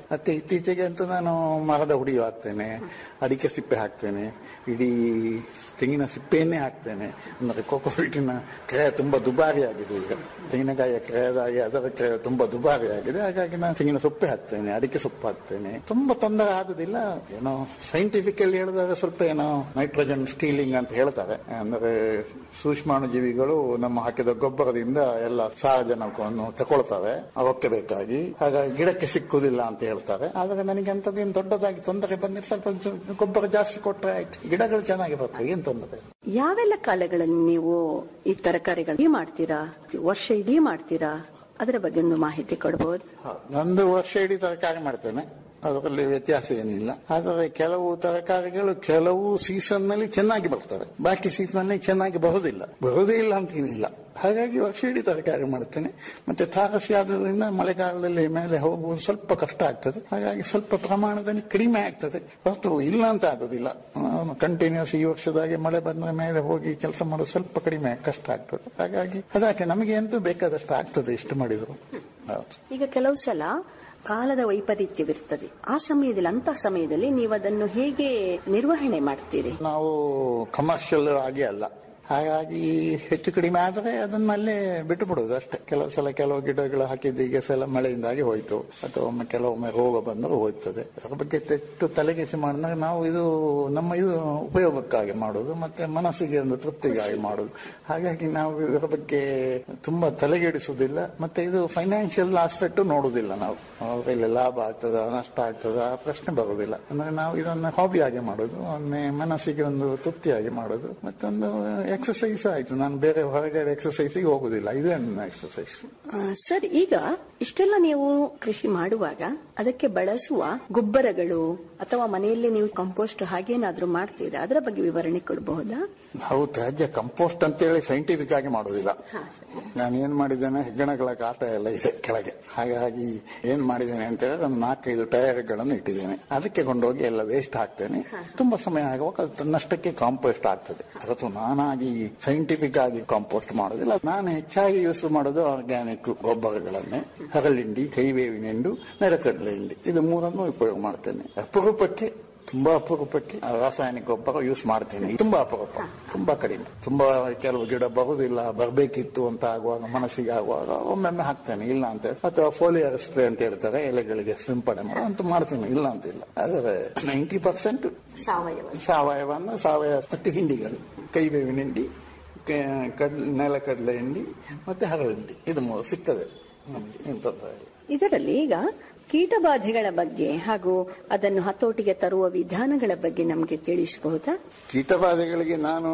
ಇತ್ತೀಚೆಗೆ ಅಂತೂ ನಾನು ಮರದ ಹುಡಿಯು ಹಾಕ್ತೇನೆ ಅಡಿಕೆ ಸಿಪ್ಪೆ ಹಾಕ್ತೇನೆ ಇಡೀ ತೆಂಗಿನ ಸಿಪ್ಪೆಯನ್ನೇ ಹಾಕ್ತೇನೆ ಅಂದರೆ ಕೋಕೋಪೀಟಿನ ಕ್ರಯ ತುಂಬಾ ದುಬಾರಿ ಆಗಿದೆ ಈಗ ತೆಂಗಿನಕಾಯಿಯ ಕ್ರಯದಾಗಿ ಅದರ ಕ್ರಯ ತುಂಬಾ ದುಬಾರಿ ಆಗಿದೆ ಹಾಗಾಗಿ ನಾನು ತೆಂಗಿನ ಸೊಪ್ಪೆ ಹಾಕ್ತೇನೆ ಅಡಿಕೆ ಸೊಪ್ಪು ಹಾಕ್ತೇನೆ ತುಂಬಾ ತೊಂದರೆ ಆಗುದಿಲ್ಲ ಏನೋ ಸೈಂಟಿಫಿಕಲಿ ಹೇಳಿದಾಗ ಸ್ವಲ್ಪ ಏನೋ ನೈಟ್ರೋಜನ್ ಸ್ಟೀಲಿಂಗ್ ಅಂತ ಹೇಳ್ತಾರೆ ಅಂದರೆ ಸೂಕ್ಷ್ಮಾಣುಜೀವಿಗಳು ನಮ್ಮ ಹಾಕಿದ ಗೊಬ್ಬರದಿಂದ ಎಲ್ಲ ಸಾರಜನಕವನ್ನು ತಗೊಳ್ತವೆ ಅವಕ್ಕೆ ಬೇಕಾಗಿ ಹಾಗಾಗಿ ಗಿಡಕ್ಕೆ ಸಿಕ್ಕುದಿಲ್ಲ ಅಂತ ಹೇಳ್ತಾರೆ ಆದ್ರೆ ನನಗೆ ಅಂತದೇನು ದೊಡ್ಡದಾಗಿ ತೊಂದರೆ ಬಂದ್ರೆ ಸ್ವಲ್ಪ ಜ- ಗೊಬ್ಬರ ಜಾಸ್ತಿ ಕೊಟ್ರೆ ಆಯ್ತು ಗಿಡಗಳು ಚೆನ್ನಾಗಿ ಬರ್ತವೆ ಏನ್ ತೊಂದರೆ ಇಲ್ಲ. ಯಾವೆಲ್ಲ ಕಾಲಗಳಲ್ಲಿ ನೀವು ಈ ತರಕಾರಿಗಳು ಇಡೀ ಮಾಡ್ತೀರಾ ವರ್ಷ ಇಡೀ ಮಾಡ್ತೀರಾ ಅದರ ಬಗ್ಗೆ ಒಂದು ಮಾಹಿತಿ ಕೊಡಬಹುದು ನಂದು ವರ್ಷ ಇಡೀ ತರಕಾರಿ ಮಾಡ್ತೇನೆ ಅದರಲ್ಲಿ ವ್ಯತ್ಯಾಸ ಏನಿಲ್ಲ ಆದರೆ ಕೆಲವು ತರಕಾರಿಗಳು ಕೆಲವು ಸೀಸನ್ ನಲ್ಲಿ ಚೆನ್ನಾಗಿ ಬರ್ತವೆ ಬಾಕಿ ಸೀಸನ್ ನಲ್ಲಿ ಚೆನ್ನಾಗಿ ಬರುವುದಿಲ್ಲ ಬರುವುದೇ ಇಲ್ಲ ಅಂತ ಏನಿಲ್ಲ ಹಾಗಾಗಿ ವರ್ಷ ಇಡೀ ತರಕಾರಿ ಮಾಡ್ತೇನೆ ಮತ್ತೆ ತಾರಸಿ ಆದ್ರಿಂದ ಮಳೆಗಾಲದಲ್ಲಿ ಮೇಲೆ ಹೋಗುವುದು ಸ್ವಲ್ಪ ಕಷ್ಟ ಆಗ್ತದೆ ಹಾಗಾಗಿ ಸ್ವಲ್ಪ ಪ್ರಮಾಣದಲ್ಲಿ ಕಡಿಮೆ ಆಗ್ತದೆ ಹೊರತು ಇಲ್ಲ ಅಂತ ಆಗೋದಿಲ್ಲ ಕಂಟಿನ್ಯೂಸ್ ಈ ವರ್ಷದಾಗೆ ಮಳೆ ಬಂದ ಮೇಲೆ ಹೋಗಿ ಕೆಲಸ ಮಾಡೋದು ಸ್ವಲ್ಪ ಕಡಿಮೆ ಕಷ್ಟ ಆಗ್ತದೆ ಹಾಗಾಗಿ ಅದಕ್ಕೆ ನಮಗೆ ಎಂತೂ ಬೇಕಾದಷ್ಟು ಆಗ್ತದೆ ಇಷ್ಟು ಮಾಡಿದ್ರು ಹೌದು ಈಗ ಕೆಲವು ಸಲ ಕಾಲದ ವೈಪರೀತ್ಯವಿರ್ತದೆ ಆ ಸಮಯದಲ್ಲಿ ಅಂತ ಸಮಯದಲ್ಲಿ ನೀವು ಅದನ್ನು ಹೇಗೆ ನಿರ್ವಹಣೆ ಮಾಡ್ತೀರಿ ನಾವು ಕಮರ್ಷಿಯಲ್ ಆಗಿ ಅಲ್ಲ ಹಾಗಾಗಿ ಹೆಚ್ಚು ಕಡಿಮೆ ಆದರೆ ಅದನ್ನಲ್ಲೇ ಬಿಟ್ಟು ಬಿಡುದು ಅಷ್ಟೇ ಕೆಲವು ಸಲ ಕೆಲವು ಗಿಡಗಳು ಹಾಕಿದ್ದು ಈಗ ಸಲ ಮಳೆಯಿಂದಾಗಿ ಹೋಯ್ತು ಅಥವಾ ಒಮ್ಮೆ ಕೆಲವೊಮ್ಮೆ ರೋಗ ಬಂದರೂ ಹೋಯ್ತದೆ ಅದ್ರ ಬಗ್ಗೆ ತೆಟ್ಟು ತಲೆಗೆಸಿ ಮಾಡಿದಾಗ ನಾವು ಇದು ನಮ್ಮ ಇದು ಉಪಯೋಗಕ್ಕಾಗಿ ಮಾಡೋದು ಮತ್ತೆ ಮನಸ್ಸಿಗೆ ಒಂದು ತೃಪ್ತಿಗಾಗಿ ಮಾಡೋದು ಹಾಗಾಗಿ ನಾವು ಇದರ ಬಗ್ಗೆ ತುಂಬಾ ತಲೆಗೆಡಿಸುವುದಿಲ್ಲ ಮತ್ತೆ ಇದು ಫೈನಾನ್ಷಿಯಲ್ ಆಸ್ಪೆಕ್ಟ್ ನೋಡುವುದಿಲ್ಲ ನಾವು ಅದರಲ್ಲಿ ಲಾಭ ಆಗ್ತದ ನಷ್ಟ ಆಗ್ತದ ಆ ಪ್ರಶ್ನೆ ಬರುವುದಿಲ್ಲ ಅಂದ್ರೆ ನಾವು ಇದನ್ನ ಹಾಬಿ ಆಗಿ ಮಾಡೋದು ಒಮ್ಮೆ ಮನಸ್ಸಿಗೆ ಒಂದು ತೃಪ್ತಿಯಾಗಿ ಮಾಡೋದು ಮತ್ತೊಂದು ಎಕ್ಸಸೈಸ್ ಆಯ್ತು ನಾನು ಬೇರೆ ಹೊರಗಡೆ ಎಕ್ಸಸೈಸಿಗೆ ಹೋಗುದಿಲ್ಲ ಇದೇ ನನ್ನ ಎಕ್ಸಸೈಸ್ ಆ, ಸರ್ ಈಗ ಇಷ್ಟೆಲ್ಲ ನೀವು ಕೃಷಿ ಮಾಡುವಾಗ ಅದಕ್ಕೆ ಬಳಸುವ ಗೊಬ್ಬರಗಳು ಅಥವಾ ಮನೆಯಲ್ಲಿ ನೀವು ಕಂಪೋಸ್ಟ್ ಹಾಗೇನಾದ್ರೂ ಮಾಡ್ತೀರಾ ಅದರ ಬಗ್ಗೆ ವಿವರಣೆ ಕೊಡಬಹುದಾ ನಾವು ತ್ಯಾಜ್ಯ ಕಂಪೋಸ್ಟ್ ಅಂತೇಳಿ ಸೈಂಟಿಫಿಕ್ ಆಗಿ ಮಾಡೋದಿಲ್ಲ ನಾನು ಏನ್ ಮಾಡಿದ್ದೇನೆ ಹೆಗ್ಗಣಗಳ ಕಾಟ ಎಲ್ಲ ಇದೆ ಕೆಳಗೆ ಹಾಗಾಗಿ ಏನ್ ಮಾಡಿದ್ದೇನೆ ಅಂತ ಹೇಳಿದ್ರೆ ಒಂದು ನಾಲ್ಕೈದು ಟೈರ್ಗಳನ್ನು ಇಟ್ಟಿದ್ದೇನೆ ಅದಕ್ಕೆ ಕೊಂಡೋಗಿ ಎಲ್ಲ ವೇಸ್ಟ್ ಹಾಕ್ತೇನೆ ತುಂಬಾ ಸಮಯ ಆಗುವಾಗ ಅದು ತನ್ನಷ್ಟಕ್ಕೆ ಕಾಂಪೋಸ್ಟ್ ಆಗ್ತದೆ ಅದತ್ತು ನಾನಾಗಿ ಸೈಂಟಿಫಿಕ್ ಆಗಿ ಕಾಂಪೋಸ್ಟ್ ಮಾಡೋದಿಲ್ಲ ನಾನು ಹೆಚ್ಚಾಗಿ ಯೂಸ್ ಮಾಡೋದು ಆರ್ಗ್ಯಾನಿಕ್ ಗೊಬ್ಬರಗಳನ್ನೇ ಹರಳಿಂಡಿ ಕೈಬೇವಿನ ಹಿಂಡು ನೆರಕಡಲೆ ಹಿಂಡಿ ಇದು ಮೂರನ್ನು ಉಪಯೋಗ ಮಾಡ್ತೇನೆ ಅಪರೂಪಕ್ಕೆ ತುಂಬಾ ಅಪರೂಪಕ್ಕೆ ರಾಸಾಯನಿಕ ಗೊಬ್ಬರ ಯೂಸ್ ಮಾಡ್ತೇನೆ ತುಂಬಾ ಅಪರೂಪ ತುಂಬಾ ಕಡಿಮೆ ತುಂಬಾ ಕೆಲವು ಗಿಡ ಬರುದಿಲ್ಲ ಬರ್ಬೇಕಿತ್ತು ಅಂತ ಆಗುವಾಗ ಮನಸ್ಸಿಗೆ ಆಗುವಾಗ ಒಮ್ಮೊಮ್ಮೆ ಹಾಕ್ತೇನೆ ಇಲ್ಲ ಅಂತ ಅಥವಾ ಫೋಲಿಯರ್ ಸ್ಪ್ರೇ ಅಂತ ಹೇಳ್ತಾರೆ ಎಲೆಗಳಿಗೆ ಸಿಂಪಡಣೆ ಮಾಡೋ ಅಂತ ಮಾಡ್ತೇನೆ ಇಲ್ಲ ಅಂತ ಇಲ್ಲ ಆದರೆ ನೈಂಟಿ ಪರ್ಸೆಂಟ್ ಸಾವಯವ ಸಾವಯವ ಅಂದ್ರೆ ಸಾವಯವ ಮತ್ತೆ ಹಿಂಡಿಗಳು ಕೈಬೇವಿನ ಹಿಂಡಿ ಕ- ಕಡ್ ನೆಲಕಡಲೆ ಹಿಂಡಿ ಮತ್ತೆ ಹರಳು ಹಿಂಡಿ ಇದು ಮೂರು ಸಿಗ್ತದೆ ನಮಗೆ ಏನ್ ತೊಂದರೆ ಇಲ್ಲ ಇದರಲ್ಲಿ ಈಗ ಕೀಟಬಾಧೆಗಳ ಬಗ್ಗೆ ಹಾಗೂ ಅದನ್ನು ಹತೋಟಿಗೆ ತರುವ ವಿಧಾನಗಳ ಬಗ್ಗೆ ನಮಗೆ ತಿಳಿಸಬಹುದಾ ಕೀಟಬಾಧೆಗಳಿಗೆ ನಾನು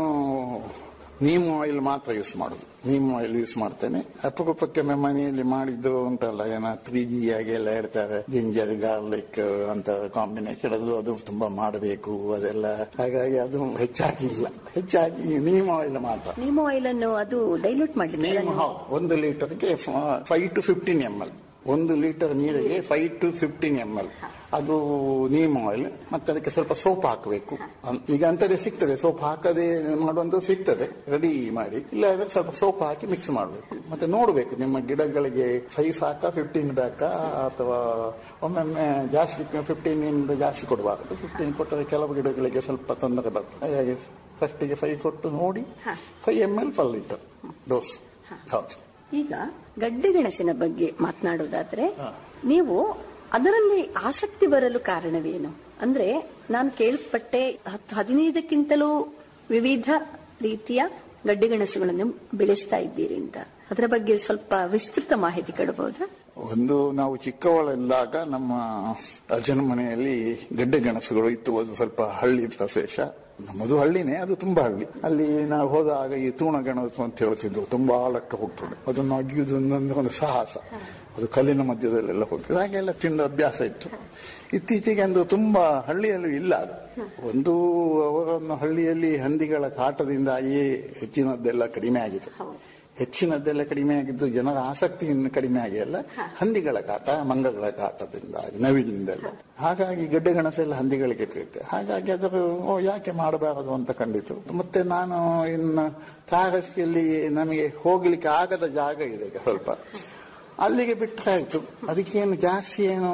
ನೀಮ್ ಆಯಿಲ್ ಮಾತ್ರ ಯೂಸ್ ಮಾಡುದು ನೀಮ್ ಆಯಿಲ್ ಯೂಸ್ ಮಾಡ್ತೇನೆ ಅಪರೂಪಕ್ಕೆ ಒಮ್ಮೆ ಮನೆಯಲ್ಲಿ ಮಾಡಿದ್ದು ಉಂಟಲ್ಲ ಏನ ತ್ರೀ ಜಿ ಆಗಿ ಎಲ್ಲ ಹೇಳ್ತಾರೆ ಜಿಂಜರ್ ಗಾರ್ಲಿಕ್ ಅಂತ ಕಾಂಬಿನೇಷನ್ ಅದು ಅದು ತುಂಬಾ ಮಾಡಬೇಕು ಅದೆಲ್ಲ ಹಾಗಾಗಿ ಅದು ಹೆಚ್ಚಾಗಿ ಇಲ್ಲ ಹೆಚ್ಚಾಗಿ ನೀಮ್ ಆಯಿಲ್ ಮಾತ್ರ ನೀಮೋ ಆಯಿಲ್ ಅನ್ನು ಅದು ಡೈಲ್ಯೂಟ್ ಮಾಡಲಿಕ್ಕೆ ನೀಮ್ ಹೌದು, ಒಂದು ಲೀಟರ್ಗೆ five to fifteen M L ಒಂದು ಲೀಟರ್ ನೀರಿಗೆ five to fifteen M L ಅದು ನೀಮ್ ಆಯಿಲ್ ಮತ್ತೆ ಅದಕ್ಕೆ ಸ್ವಲ್ಪ ಸೋಪ್ ಹಾಕಬೇಕು ಈಗ ಅಂತದೇ ಸಿಗ್ತದೆ ಸೋಪ್ ಹಾಕದೆ ಮಾಡುವಂತ ಸಿಗ್ತದೆ ರೆಡಿ ಮಾಡಿ ಇಲ್ಲ ಅಂದ್ರೆ ಸ್ವಲ್ಪ ಸೋಪ್ ಹಾಕಿ ಮಿಕ್ಸ್ ಮಾಡಬೇಕು ಮತ್ತೆ ನೋಡಬೇಕು ನಿಮ್ಮ ಗಿಡಗಳಿಗೆ ಫೈವ್ ಸಾಕಾ ಫಿಫ್ಟೀನ್ ಬೇಕಾ ಅಥವಾ ಒಮ್ಮೊಮ್ಮೆ ಜಾಸ್ತಿ ಫಿಫ್ಟೀನ್ ಇಂದ ಜಾಸ್ತಿ ಕೊಡಬಾರದು ಫಿಫ್ಟೀನ್ ಕೊಟ್ಟರೆ ಕೆಲವು ಗಿಡಗಳಿಗೆ ಸ್ವಲ್ಪ ತೊಂದರೆ ಬರ್ತದೆ ಹಾಗಾಗಿ ಫಸ್ಟಿಗೆ ಫೈವ್ ಕೊಟ್ಟು ನೋಡಿ five M L per litre dose ಹೌದು ಈಗ ಗಡ್ಡೆ ಗೆಣಸಿನ ಬಗ್ಗೆ ಮಾತನಾಡೋದಾದ್ರೆ ನೀವು ಅದರಲ್ಲಿ ಆಸಕ್ತಿ ಬರಲು ಕಾರಣವೇನು ಅಂದ್ರೆ ನಾನು ಕೇಳ್ಪಟ್ಟೆ ಹತ್ತು ಹದಿನೈದಕ್ಕಿಂತಲೂ ವಿವಿಧ ರೀತಿಯ ಗಡ್ಡೆ ಗೆಣಸುಗಳನ್ನು ಬೆಳೆಸ್ತಾ ಇದ್ದೀರಿ ಅಂತ ಅದರ ಬಗ್ಗೆ ಸ್ವಲ್ಪ ವಿಸ್ತೃತ ಮಾಹಿತಿ ಕೊಡಬಹುದಾ ಒಂದು ನಾವು ಚಿಕ್ಕವಳಿದ್ದಾಗ ನಮ್ಮ ಅಜ್ಜನ ಮನೆಯಲ್ಲಿ ಗಡ್ಡೆ ಗೆಣಸುಗಳು ಇತ್ತು ಅದು ಸ್ವಲ್ಪ ಹಳ್ಳಿ ಪ್ರದೇಶ ನಮ್ಮದು ಹಳ್ಳಿನೇ ಅದು ತುಂಬಾ ಹಳ್ಳಿ ಅಲ್ಲಿ ನಾವು ಹೋದಾಗ ಈ ತೂಣ ಗೆಣಸು ಅಂತ ಹೇಳ್ತಿದ್ರು ತುಂಬಾ ಆಳಕ್ಕೆ ಹೋಗ್ತದೆ ಅದನ್ನು ಅಗಿಯುವುದು ಅಂದ್ರೆ ಒಂದು ಸಾಹಸ ಅದು ಕಲ್ಲಿನ ಮಧ್ಯದಲ್ಲೆಲ್ಲ ಹೋಗ್ತದೆ ಹಾಗೆಲ್ಲ ತಿಂದ ಅಭ್ಯಾಸ ಇತ್ತು ಇತ್ತೀಚೆಗೆ ಒಂದು ತುಂಬಾ ಹಳ್ಳಿಯಲ್ಲೂ ಇಲ್ಲ ಅದು ಒಂದು ಅವರನ್ನು ಹಳ್ಳಿಯಲ್ಲಿ ಹಂದಿಗಳ ಕಾಟದಿಂದಾಗಿ ಹೆಚ್ಚಿನದ್ದೆಲ್ಲ ಕಡಿಮೆ ಆಗಿದೆ ಹೆಚ್ಚಿನದ್ದೆಲ್ಲ ಕಡಿಮೆ ಆಗಿದ್ದು ಜನರ ಆಸಕ್ತಿ ಇನ್ನು ಕಡಿಮೆ ಆಗಿ ಅಲ್ಲ ಹಂದಿಗಳ ಕಾಟ ಮಂಗಗಳ ಕಾಟದಿಂದಾಗಿ ನವಿಲಿಂದೆಲ್ಲ ಹಾಗಾಗಿ ಗಡ್ಡೆ ಗೆಣಸೆಲ್ಲ ಹಂದಿಗಳಿಗೆ ತಿರುತ್ತೆ ಹಾಗಾಗಿ ಅದರ ಓ ಯಾಕೆ ಮಾಡಬಾರದು ಅಂತ ಕಂಡಿತು ಮತ್ತೆ ನಾನು ಇನ್ನು ತಾರಸಿಯಲ್ಲಿ ನಮಗೆ ಹೋಗ್ಲಿಕ್ಕೆ ಆಗದ ಜಾಗ ಇದೆ ಈಗ ಸ್ವಲ್ಪ ಅಲ್ಲಿಗೆ ಬಿಟ್ಟರೆ ಆಯ್ತು ಅದಕ್ಕೇನು ಜಾಸ್ತಿ ಏನು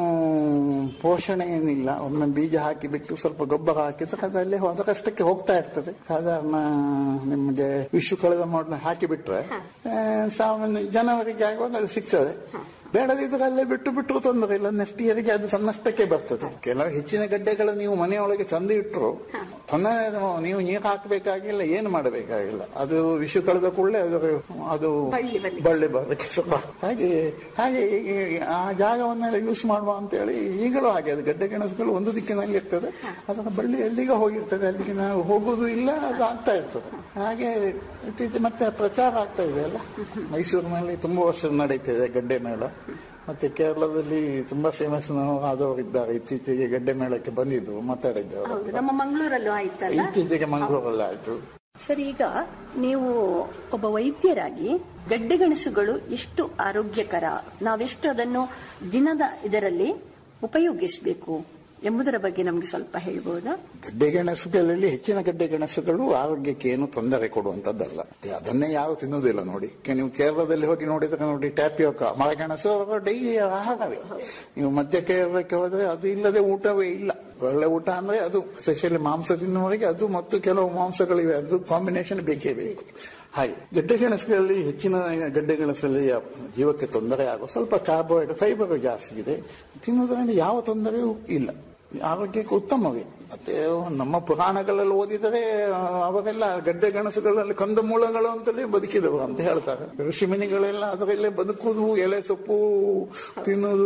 ಪೋಷಣೆ ಏನಿಲ್ಲ ಒಮ್ಮೆ ಬೀಜ ಹಾಕಿ ಬಿಟ್ಟು ಸ್ವಲ್ಪ ಗೊಬ್ಬರ ಹಾಕಿದ್ರೆ ಅದಲ್ಲೇ ಅದರಷ್ಟಕ್ಕೆ ಹೋಗ್ತಾ ಇರ್ತದೆ ಸಾಧಾರಣ ನಿಮಗೆ ವಿಶ್ವ ಕಳೆದ ಮಾಡಲು ಹಾಕಿ ಬಿಟ್ರೆ ಆ, ಸಾಮಾನ್ಯ ಜನವರಿಗೆ ಆಗುವಾಗ ಅದು ಸಿಗ್ತದೆ ಬೇಡದಿದ್ರೆ ಅಲ್ಲೇ ಬಿಟ್ಟು ಬಿಟ್ಟರು ತೊಂದರೆ ಇಲ್ಲ ನೆಕ್ಸ್ಟ್ ಇಯರ್ಗೆ ಅದು ತನ್ನಷ್ಟಕ್ಕೆ ಬರ್ತದೆ ಕೆಲವು ಹೆಚ್ಚಿನ ಗಡ್ಡೆಗಳು ನೀವು ಮನೆಯೊಳಗೆ ತಂದು ಇಟ್ಟರು ತೊಂದರೆ ಅದು ನೀವು ನೀರು ಹಾಕಬೇಕಾಗಿಲ್ಲ ಏನು ಮಾಡಬೇಕಾಗಿಲ್ಲ ಅದು ವಿಷು ಕಳೆದ ಕೂಡಲೇ ಅದು ಅದು ಬಳ್ಳಿ ಬರ್ಲಿಕ್ಕೆ ಬಳ್ಳಿ ಬರಲಿಕ್ಕೆ ಸ್ವಲ್ಪ ಹಾಗೆ ಹಾಗೆ ಈ- ಆ ಜಾಗವನ್ನೆಲ್ಲ ಯೂಸ್ ಮಾಡುವ ಅಂತೇಳಿ ಈಗಲೂ ಹಾಗೆ ಅದು ಗಡ್ಡೆ ಗೆಣಸುಗಳು ಒಂದು ದಿಕ್ಕಿನಲ್ಲಿ ಇರ್ತದೆ ಅದರ ಬಳ್ಳಿ ಎಲ್ಲಿಗೆ ಹೋಗಿರ್ತದೆ ಅಲ್ಲಿಗೆ ನಾವು ಹೋಗುವುದು ಇಲ್ಲ ಅದು ಆಗ್ತಾ ಇರ್ತದೆ ಹಾಗೆ ಇತ್ತೀಚೆಗೆ ಮತ್ತೆ ಪ್ರಚಾರ ಆಗ್ತಾ ಇದೆ ಅಲ್ಲ ಮೈಸೂರಿನಲ್ಲಿ ತುಂಬಾ ವರ್ಷ ನಡೀತಿದೆ ಗಡ್ಡೆ ಮೇಳ ಮತ್ತೆ ಕೇರಳದಲ್ಲಿ ತುಂಬಾ ಫೇಮಸ್ ಆದವರು ಇದ್ದಾರೆ ಇತ್ತೀಚೆಗೆ ಗಡ್ಡೆ ಮೇಳಕ್ಕೆ ಬಂದಿದ್ದು ಮಾತಾಡಿದ್ದವರು ಹೌದು ನಮ್ಮ ಮಂಗಳೂರಲ್ಲೂ ಆಯ್ತಲ್ಲ ಇತ್ತೀಚೆಗೆ ಮಂಗಳೂರಲ್ಲಿ ಆಯ್ತು ಸರಿ ಈಗ ನೀವು ಒಬ್ಬ ವೈದ್ಯರಾಗಿ ಗಡ್ಡೆಗೆಣಸುಗಳು ಎಷ್ಟು ಆರೋಗ್ಯಕರ ನಾವೆಷ್ಟು ಅದನ್ನು ದಿನದ ಇದರಲ್ಲಿ ಉಪಯೋಗಿಸಬೇಕು ಎಂಬುದರ ಬಗ್ಗೆ ನಮ್ಗೆ ಸ್ವಲ್ಪ ಹೇಳ್ಬೋದಾ ಗಡ್ಡೆ ಗೆಣಸುಗಳಲ್ಲಿ ಹೆಚ್ಚಿನ ಗಡ್ಡೆ ಗೆಣಸುಗಳು ಆರೋಗ್ಯಕ್ಕೆ ಏನು ತೊಂದರೆ ಕೊಡುವಂತದ್ದಲ್ಲ ಅದನ್ನೇ ಯಾರು ತಿನ್ನುವುದಿಲ್ಲ ನೋಡಿ ಕೆ- ನೀವು ಕೇರಳದಲ್ಲಿ ಹೋಗಿ ನೋಡಿದ್ರೆ ನೋಡಿ ಟ್ಯಾಪಿಯೋಕ ಮರಗೆಣಸು ಡೈಲಿ ಆಹಾರವೇ ನೀವು ಮಧ್ಯ ಕೇರಳಕ್ಕೆ ಹೋದ್ರೆ ಅದು ಇಲ್ಲದೆ ಊಟವೇ ಇಲ್ಲ ಒಳ್ಳೆ ಊಟ ಅಂದ್ರೆ ಅದು ಸ್ಪೆಷಲಿ ಮಾಂಸ ತಿನ್ನುವವರಿಗೆ ಅದು ಮತ್ತು ಕೆಲವು ಮಾಂಸಗಳಿವೆ ಅದು ಕಾಂಬಿನೇಷನ್ ಬೇಕೇ ಬೇಕು ಹಾಗೆ ಗಡ್ಡೆ ಗೆಣಸುಗಳಲ್ಲಿ ಹೆಚ್ಚಿನ ಗಡ್ಡೆ ಗೆಣಸಲ್ಲಿ ಜೀವಕ್ಕೆ ತೊಂದರೆ ಆಗುವ ಸ್ವಲ್ಪ ಕಾರ್ಬೋಹೈಡ್ರೇಟ್ ಫೈಬರ್ ಜಾಸ್ತಿ ಇದೆ ತಿನ್ನುವುದರಿಂದ ಯಾವ ತೊಂದರೆಯೂ ಇಲ್ಲ ಆರೋಗ್ಯಕ್ಕೆ ಉತ್ತಮವೇ ಮತ್ತೆ ನಮ್ಮ ಪುರಾಣಗಳಲ್ಲಿ ಓದಿದರೆ ಆ, ಅವರೆಲ್ಲ ಗಡ್ಡೆ ಗೆಣಸುಗಳಲ್ಲಿ ಕಂದಮೂಲಗಳು ಅಂತಲೇ ಬದುಕಿದವರು ಅಂತ ಹೇಳ್ತಾರೆ ಋಷಿ ಮುನಿಗಳೆಲ್ಲ ಅದರಲ್ಲೇ ಬದುಕುವುದು ಎಲೆ ಸೊಪ್ಪು ತಿನ್ನುವುದು